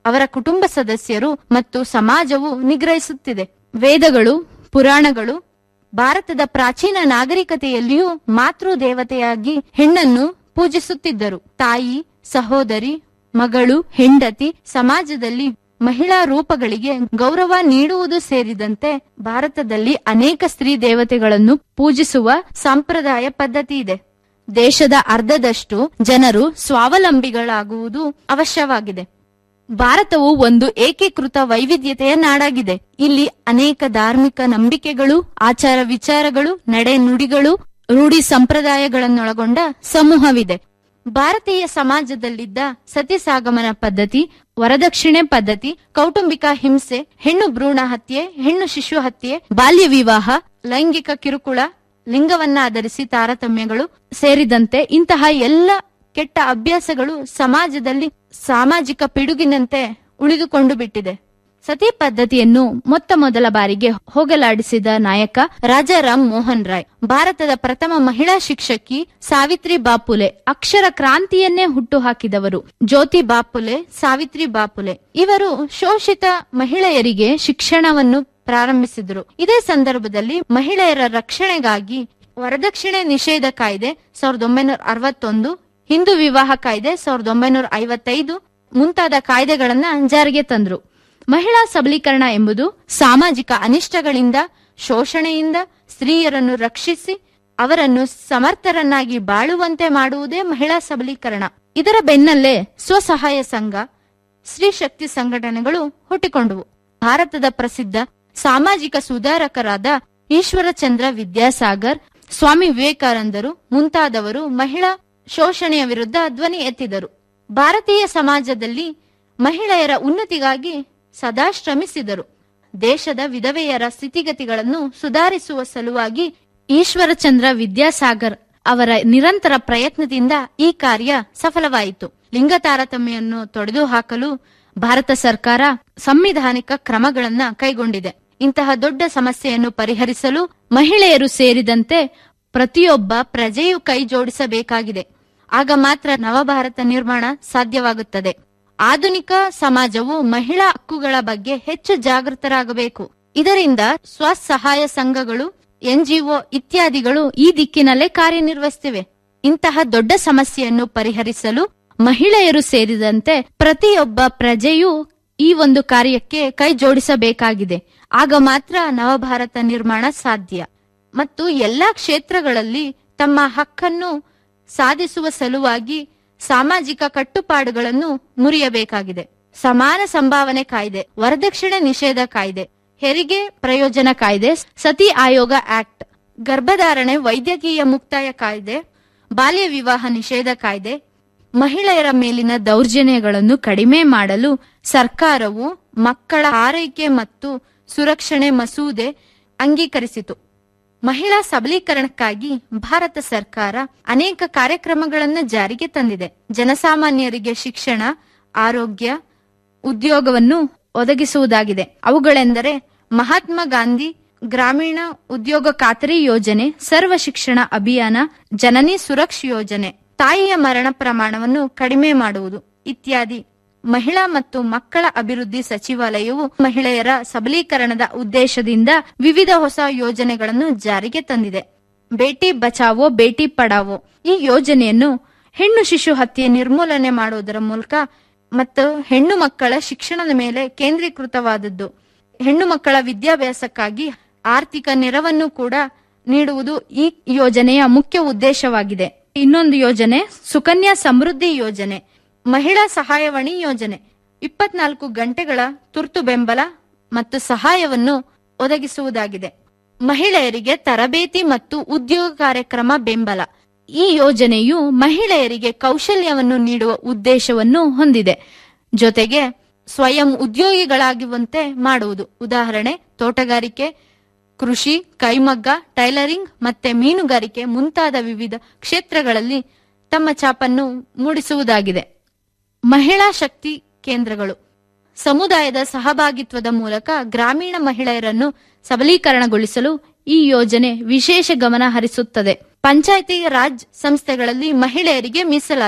ಅವರ ಕುಟುಂಬ ಸದಸ್ಯರು ಮತ್ತು ಸಮಾಜವು ನಿಗ್ರಹಿಸುತ್ತಿದೆ ವೇದಗಳು ಪುರಾಣಗಳು ಭಾರತದ ಪ್ರಾಚೀನ ನಾಗರಿಕತೆಯಲ್ಲಿಯೂ ಮಾತೃ ದೇವತೆಯಾಗಿ ಹೆಣ್ಣನ್ನು ಪೂಜಿಸುತ್ತಿದ್ದರು ತಾಯಿ ಸಹೋದರಿ ಮಗಳು ಹೆಂಡತಿ ಸಮಾಜದಲ್ಲಿ ಮಹಿಳಾ ರೂಪಗಳಿಗೆ ಗೌರವ ನೀಡುವುದು ಸೇರಿದಂತೆ ಭಾರತದಲ್ಲಿ ಅನೇಕ ಸ್ತ್ರೀ ದೇವತೆಗಳನ್ನು ಪೂಜಿಸುವ ಸಂಪ್ರದಾಯ ಪದ್ಧತಿ ಇದೆ ದೇಶದ ಅರ್ಧದಷ್ಟು ಜನರು ಸ್ವಾವಲಂಬಿಗಳಾಗುವುದು ಅವಶ್ಯವಾಗಿದೆ ಭಾರತವು ಒಂದು ಏಕೀಕೃತ ವೈವಿಧ್ಯತೆಯ ನಾಡಾಗಿದೆ ಇಲ್ಲಿ ಅನೇಕ ಧಾರ್ಮಿಕ ನಂಬಿಕೆಗಳು ಆಚಾರ ವಿಚಾರಗಳು ನಡೆ ನುಡಿಗಳು ರೂಢಿ ಸಂಪ್ರದಾಯಗಳನ್ನೊಳಗೊಂಡ ಸಮೂಹವಿದೆ ಭಾರತೀಯ ಸಮಾಜದಲ್ಲಿದ್ದ ಸತಿಸಾಗಮನ ಪದ್ಧತಿ ವರದಕ್ಷಿಣೆ ಪದ್ಧತಿ ಕೌಟುಂಬಿಕ ಹಿಂಸೆ ಹೆಣ್ಣು ಭ್ರೂಣ ಹತ್ಯೆ ಹೆಣ್ಣು ಶಿಶು ಹತ್ಯೆ ಬಾಲ್ಯ ವಿವಾಹ ಲೈಂಗಿಕ ಕಿರುಕುಳ ಲಿಂಗವನ್ನ ಆಧರಿಸಿ ತಾರತಮ್ಯಗಳು ಸೇರಿದಂತೆ ಇಂತಹ ಎಲ್ಲ ಕೆಟ್ಟ ಅಭ್ಯಾಸಗಳು ಸಮಾಜದಲ್ಲಿ ಸಾಮಾಜಿಕ ಪಿಡುಗಿನಂತೆ ಉಳಿದುಕೊಂಡು ಬಿಟ್ಟಿದೆ ಸತಿ ಪದ್ಧತಿಯನ್ನು ಮೊತ್ತ ಮೊದಲ ಬಾರಿಗೆ ಹೋಗಲಾಡಿಸಿದ ನಾಯಕ ರಾಜಾರಾಮ್ ಮೋಹನ್ ರಾಯ್ ಭಾರತದ ಪ್ರಥಮ ಮಹಿಳಾ ಶಿಕ್ಷಕಿ ಸಾವಿತ್ರಿ ಬಾಪುಲೆ ಅಕ್ಷರ ಕ್ರಾಂತಿಯನ್ನೇ ಹುಟ್ಟುಹಾಕಿದವರು ಜ್ಯೋತಿ ಬಾಪುಲೆ ಸಾವಿತ್ರಿ ಬಾಪುಲೆ ಇವರು ಶೋಷಿತ ಮಹಿಳೆಯರಿಗೆ ಶಿಕ್ಷಣವನ್ನು ಪ್ರಾರಂಭಿಸಿದರು ಇದೇ ಸಂದರ್ಭದಲ್ಲಿ ಮಹಿಳೆಯರ ರಕ್ಷಣೆಗಾಗಿ ವರದಕ್ಷಿಣೆ ನಿಷೇಧ ಕಾಯ್ದೆ ಸಾವಿರದ ಒಂಬೈನೂರ ಅರವತ್ತೊಂದು ಹಿಂದೂ ವಿವಾಹ ಕಾಯ್ದೆ ಸಾವಿರದ ಒಂಬೈನೂರ ಐವತ್ತೈದು ಮುಂತಾದ ಕಾಯ್ದೆಗಳನ್ನ ಜಾರಿಗೆ ತಂದ್ರು ಮಹಿಳಾ ಸಬಲೀಕರಣ ಎಂಬುದು ಸಾಮಾಜಿಕ ಅನಿಷ್ಟಗಳಿಂದ ಶೋಷಣೆಯಿಂದ ಸ್ತ್ರೀಯರನ್ನು ರಕ್ಷಿಸಿ ಅವರನ್ನು ಸಮರ್ಥರನ್ನಾಗಿ ಬಾಳುವಂತೆ ಮಾಡುವುದೇ ಮಹಿಳಾ ಸಬಲೀಕರಣ ಇದರ ಬೆನ್ನಲ್ಲೇ ಸ್ವಸಹಾಯ ಸಂಘ ಸ್ತ್ರೀ ಶಕ್ತಿ ಸಂಘಟನೆಗಳು ಹುಟ್ಟಿಕೊಂಡವು ಭಾರತದ ಪ್ರಸಿದ್ಧ ಸಾಮಾಜಿಕ ಸುಧಾರಕರಾದ ಈಶ್ವರಚಂದ್ರ ವಿದ್ಯಾಸಾಗರ್ ಸ್ವಾಮಿ ವಿವೇಕಾನಂದರು ಮುಂತಾದವರು ಮಹಿಳಾ ಶೋಷಣೆಯ ವಿರುದ್ಧ ಧ್ವನಿ ಎತ್ತಿದರು ಭಾರತೀಯ ಸಮಾಜದಲ್ಲಿ ಮಹಿಳೆಯರ ಉನ್ನತಿಗಾಗಿ ಸದಾ ಶ್ರಮಿಸಿದರು ದೇಶದ ವಿಧವೆಯರ ಸ್ಥಿತಿಗತಿಗಳನ್ನು ಸುಧಾರಿಸುವ ಸಲುವಾಗಿ ಈಶ್ವರಚಂದ್ರ ವಿದ್ಯಾಸಾಗರ್ ಅವರ ನಿರಂತರ ಪ್ರಯತ್ನದಿಂದ ಈ ಕಾರ್ಯ ಸಫಲವಾಯಿತು ಲಿಂಗ ತಾರತಮ್ಯವನ್ನು ತೊಡೆದು ಹಾಕಲು ಭಾರತ ಸರ್ಕಾರ ಸಂವಿಧಾನಿಕ ಕ್ರಮಗಳನ್ನ ಕೈಗೊಂಡಿದೆ ಇಂತಹ ದೊಡ್ಡ ಸಮಸ್ಯೆಯನ್ನು ಪರಿಹರಿಸಲು ಮಹಿಳೆಯರು ಸೇರಿದಂತೆ ಪ್ರತಿಯೊಬ್ಬ ಪ್ರಜೆಯು ಕೈ ಜೋಡಿಸಬೇಕಾಗಿದೆ ಆಗ ಮಾತ್ರ ನವಭಾರತ ನಿರ್ಮಾಣ ಸಾಧ್ಯವಾಗುತ್ತದೆ ಆಧುನಿಕ ಸಮಾಜವು ಮಹಿಳಾ ಹಕ್ಕುಗಳ ಬಗ್ಗೆ ಹೆಚ್ಚು ಜಾಗೃತರಾಗಬೇಕು ಇದರಿಂದ ಸ್ವಸಹಾಯ ಸಂಘಗಳು ಎನ್ಜಿಒ ಇತ್ಯಾದಿಗಳು ಈ ದಿಕ್ಕಿನಲ್ಲೇ ಕಾರ್ಯನಿರ್ವಹಿಸುತ್ತಿವೆ ಇಂತಹ ದೊಡ್ಡ ಸಮಸ್ಯೆಯನ್ನು ಪರಿಹರಿಸಲು ಮಹಿಳೆಯರು ಸೇರಿದಂತೆ ಪ್ರತಿಯೊಬ್ಬ ಪ್ರಜೆಯೂ ಈ ಒಂದು ಕಾರ್ಯಕ್ಕೆ ಕೈ ಜೋಡಿಸಬೇಕಾಗಿದೆ ಆಗ ಮಾತ್ರ ನವಭಾರತ ನಿರ್ಮಾಣ ಸಾಧ್ಯ ಮತ್ತು ಎಲ್ಲಾ ಕ್ಷೇತ್ರಗಳಲ್ಲಿ ತಮ್ಮ ಹಕ್ಕನ್ನು ಸಾಧಿಸುವ ಸಲುವಾಗಿ ಸಾಮಾಜಿಕ ಕಟ್ಟುಪಾಡುಗಳನ್ನು ಮುರಿಯಬೇಕಾಗಿದೆ ಸಮಾನ ಸಂಭಾವನೆ ಕಾಯ್ದೆ ವರದಕ್ಷಿಣೆ ನಿಷೇಧ ಕಾಯ್ದೆ ಹೆರಿಗೆ ಪ್ರಯೋಜನ ಕಾಯ್ದೆ ಸತಿ ಆಯೋಗ ಆಕ್ಟ್ ಗರ್ಭಧಾರಣೆ ವೈದ್ಯಕೀಯ ಮುಕ್ತಾಯ ಕಾಯ್ದೆ ಬಾಲ್ಯ ವಿವಾಹ ನಿಷೇಧ ಕಾಯ್ದೆ ಮಹಿಳೆಯರ ಮೇಲಿನ ದೌರ್ಜನ್ಯಗಳನ್ನು ಕಡಿಮೆ ಮಾಡಲು ಸರ್ಕಾರವು ಮಕ್ಕಳ ಆರೈಕೆ ಮತ್ತು ಸುರಕ್ಷಣೆ ಮಸೂದೆ ಅಂಗೀಕರಿಸಿತು ಮಹಿಳಾ ಸಬಲೀಕರಣಕ್ಕಾಗಿ ಭಾರತ ಸರ್ಕಾರ ಅನೇಕ ಕಾರ್ಯಕ್ರಮಗಳನ್ನು ಜಾರಿಗೆ ತಂದಿದೆ ಜನಸಾಮಾನ್ಯರಿಗೆ ಶಿಕ್ಷಣ ಆರೋಗ್ಯ ಉದ್ಯೋಗವನ್ನು ಒದಗಿಸುವುದಾಗಿದೆ ಅವುಗಳೆಂದರೆ ಮಹಾತ್ಮ ಗಾಂಧಿ ಗ್ರಾಮೀಣ ಉದ್ಯೋಗ ಖಾತರಿ ಯೋಜನೆ ಸರ್ವ ಶಿಕ್ಷಣ ಅಭಿಯಾನ ಜನನಿ ಸುರಕ್ಷ ಯೋಜನೆ ತಾಯಿಯ ಮರಣ ಪ್ರಮಾಣವನ್ನು ಕಡಿಮೆ ಮಾಡುವುದು ಇತ್ಯಾದಿ ಮಹಿಳಾ ಮತ್ತು ಮಕ್ಕಳ ಅಭಿವೃದ್ಧಿ ಸಚಿವಾಲಯವು ಮಹಿಳೆಯರ ಸಬಲೀಕರಣದ ಉದ್ದೇಶದಿಂದ ವಿವಿಧ ಹೊಸ ಯೋಜನೆಗಳನ್ನು ಜಾರಿಗೆ ತಂದಿದೆ ಬೇಟಿ ಬಚಾವೋ ಬೇಟಿ ಪಡಾವೋ ಈ ಯೋಜನೆಯನ್ನು ಹೆಣ್ಣು ಶಿಶು ಹತ್ಯೆ ನಿರ್ಮೂಲನೆ ಮಾಡುವುದರ ಮೂಲಕ ಮತ್ತು ಹೆಣ್ಣು ಮಕ್ಕಳ ಶಿಕ್ಷಣದ ಮೇಲೆ ಕೇಂದ್ರೀಕೃತವಾದದ್ದು ಹೆಣ್ಣು ಮಕ್ಕಳ ವಿದ್ಯಾಭ್ಯಾಸಕ್ಕಾಗಿ ಆರ್ಥಿಕ ನೆರವನ್ನು ಕೂಡ ನೀಡುವುದು ಈ ಯೋಜನೆಯ ಮುಖ್ಯ ಉದ್ದೇಶವಾಗಿದೆ ಇನ್ನೊಂದು ಯೋಜನೆ ಸುಕನ್ಯಾ ಸಮೃದ್ಧಿ ಯೋಜನೆ ಮಹಿಳಾ ಸಹಾಯವಾಣಿ ಯೋಜನೆ ಇಪ್ಪತ್ನಾಲ್ಕು ಗಂಟೆಗಳ ತುರ್ತು ಬೆಂಬಲ ಮತ್ತು ಸಹಾಯವನ್ನು ಒದಗಿಸುವುದಾಗಿದೆ ಮಹಿಳೆಯರಿಗೆ ತರಬೇತಿ ಮತ್ತು ಉದ್ಯೋಗ ಕಾರ್ಯಕ್ರಮ ಬೆಂಬಲ ಈ ಯೋಜನೆಯು ಮಹಿಳೆಯರಿಗೆ ಕೌಶಲ್ಯವನ್ನು ನೀಡುವ ಉದ್ದೇಶವನ್ನು ಹೊಂದಿದೆ ಜೊತೆಗೆ ಸ್ವಯಂ ಉದ್ಯೋಗಿಗಳಾಗುವಂತೆ ಮಾಡುವುದು ಉದಾಹರಣೆ ತೋಟಗಾರಿಕೆ ಕೃಷಿ ಕೈಮಗ್ಗ ಟೈಲರಿಂಗ್ ಮತ್ತೆ ಮೀನುಗಾರಿಕೆ ಮುಂತಾದ ವಿವಿಧ ಕ್ಷೇತ್ರಗಳಲ್ಲಿ ತಮ್ಮ ಛಾಪನ್ನು ಮೂಡಿಸುವುದಾಗಿದೆ ಮಹಿಳಾ ಶಕ್ತಿ ಕೇಂದ್ರಗಳು ಸಮುದಾಯದ ಸಹಭಾಗಿತ್ವದ ಮೂಲಕ ಗ್ರಾಮೀಣ ಮಹಿಳೆಯರನ್ನು ಸಬಲೀಕರಣಗೊಳಿಸಲು ಈ ಯೋಜನೆ ವಿಶೇಷ ಗಮನ ಹರಿಸುತ್ತದೆ ಪಂಚಾಯಿತಿ ರಾಜ್ ಸಂಸ್ಥೆಗಳಲ್ಲಿ ಮಹಿಳೆಯರಿಗೆ ಮೀಸಲಾತಿ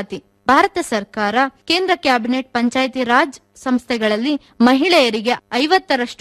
ಭಾರತ ಸರ್ಕಾರ ಕೇಂದ್ರ ಕ್ಯಾಬಿನೆಟ್ ಪಂಚಾಯಿತಿ ರಾಜ್ ಸಂಸ್ಥೆಗಳಲ್ಲಿ ಮಹಿಳೆಯರಿಗೆ ಐವತ್ತರಷ್ಟು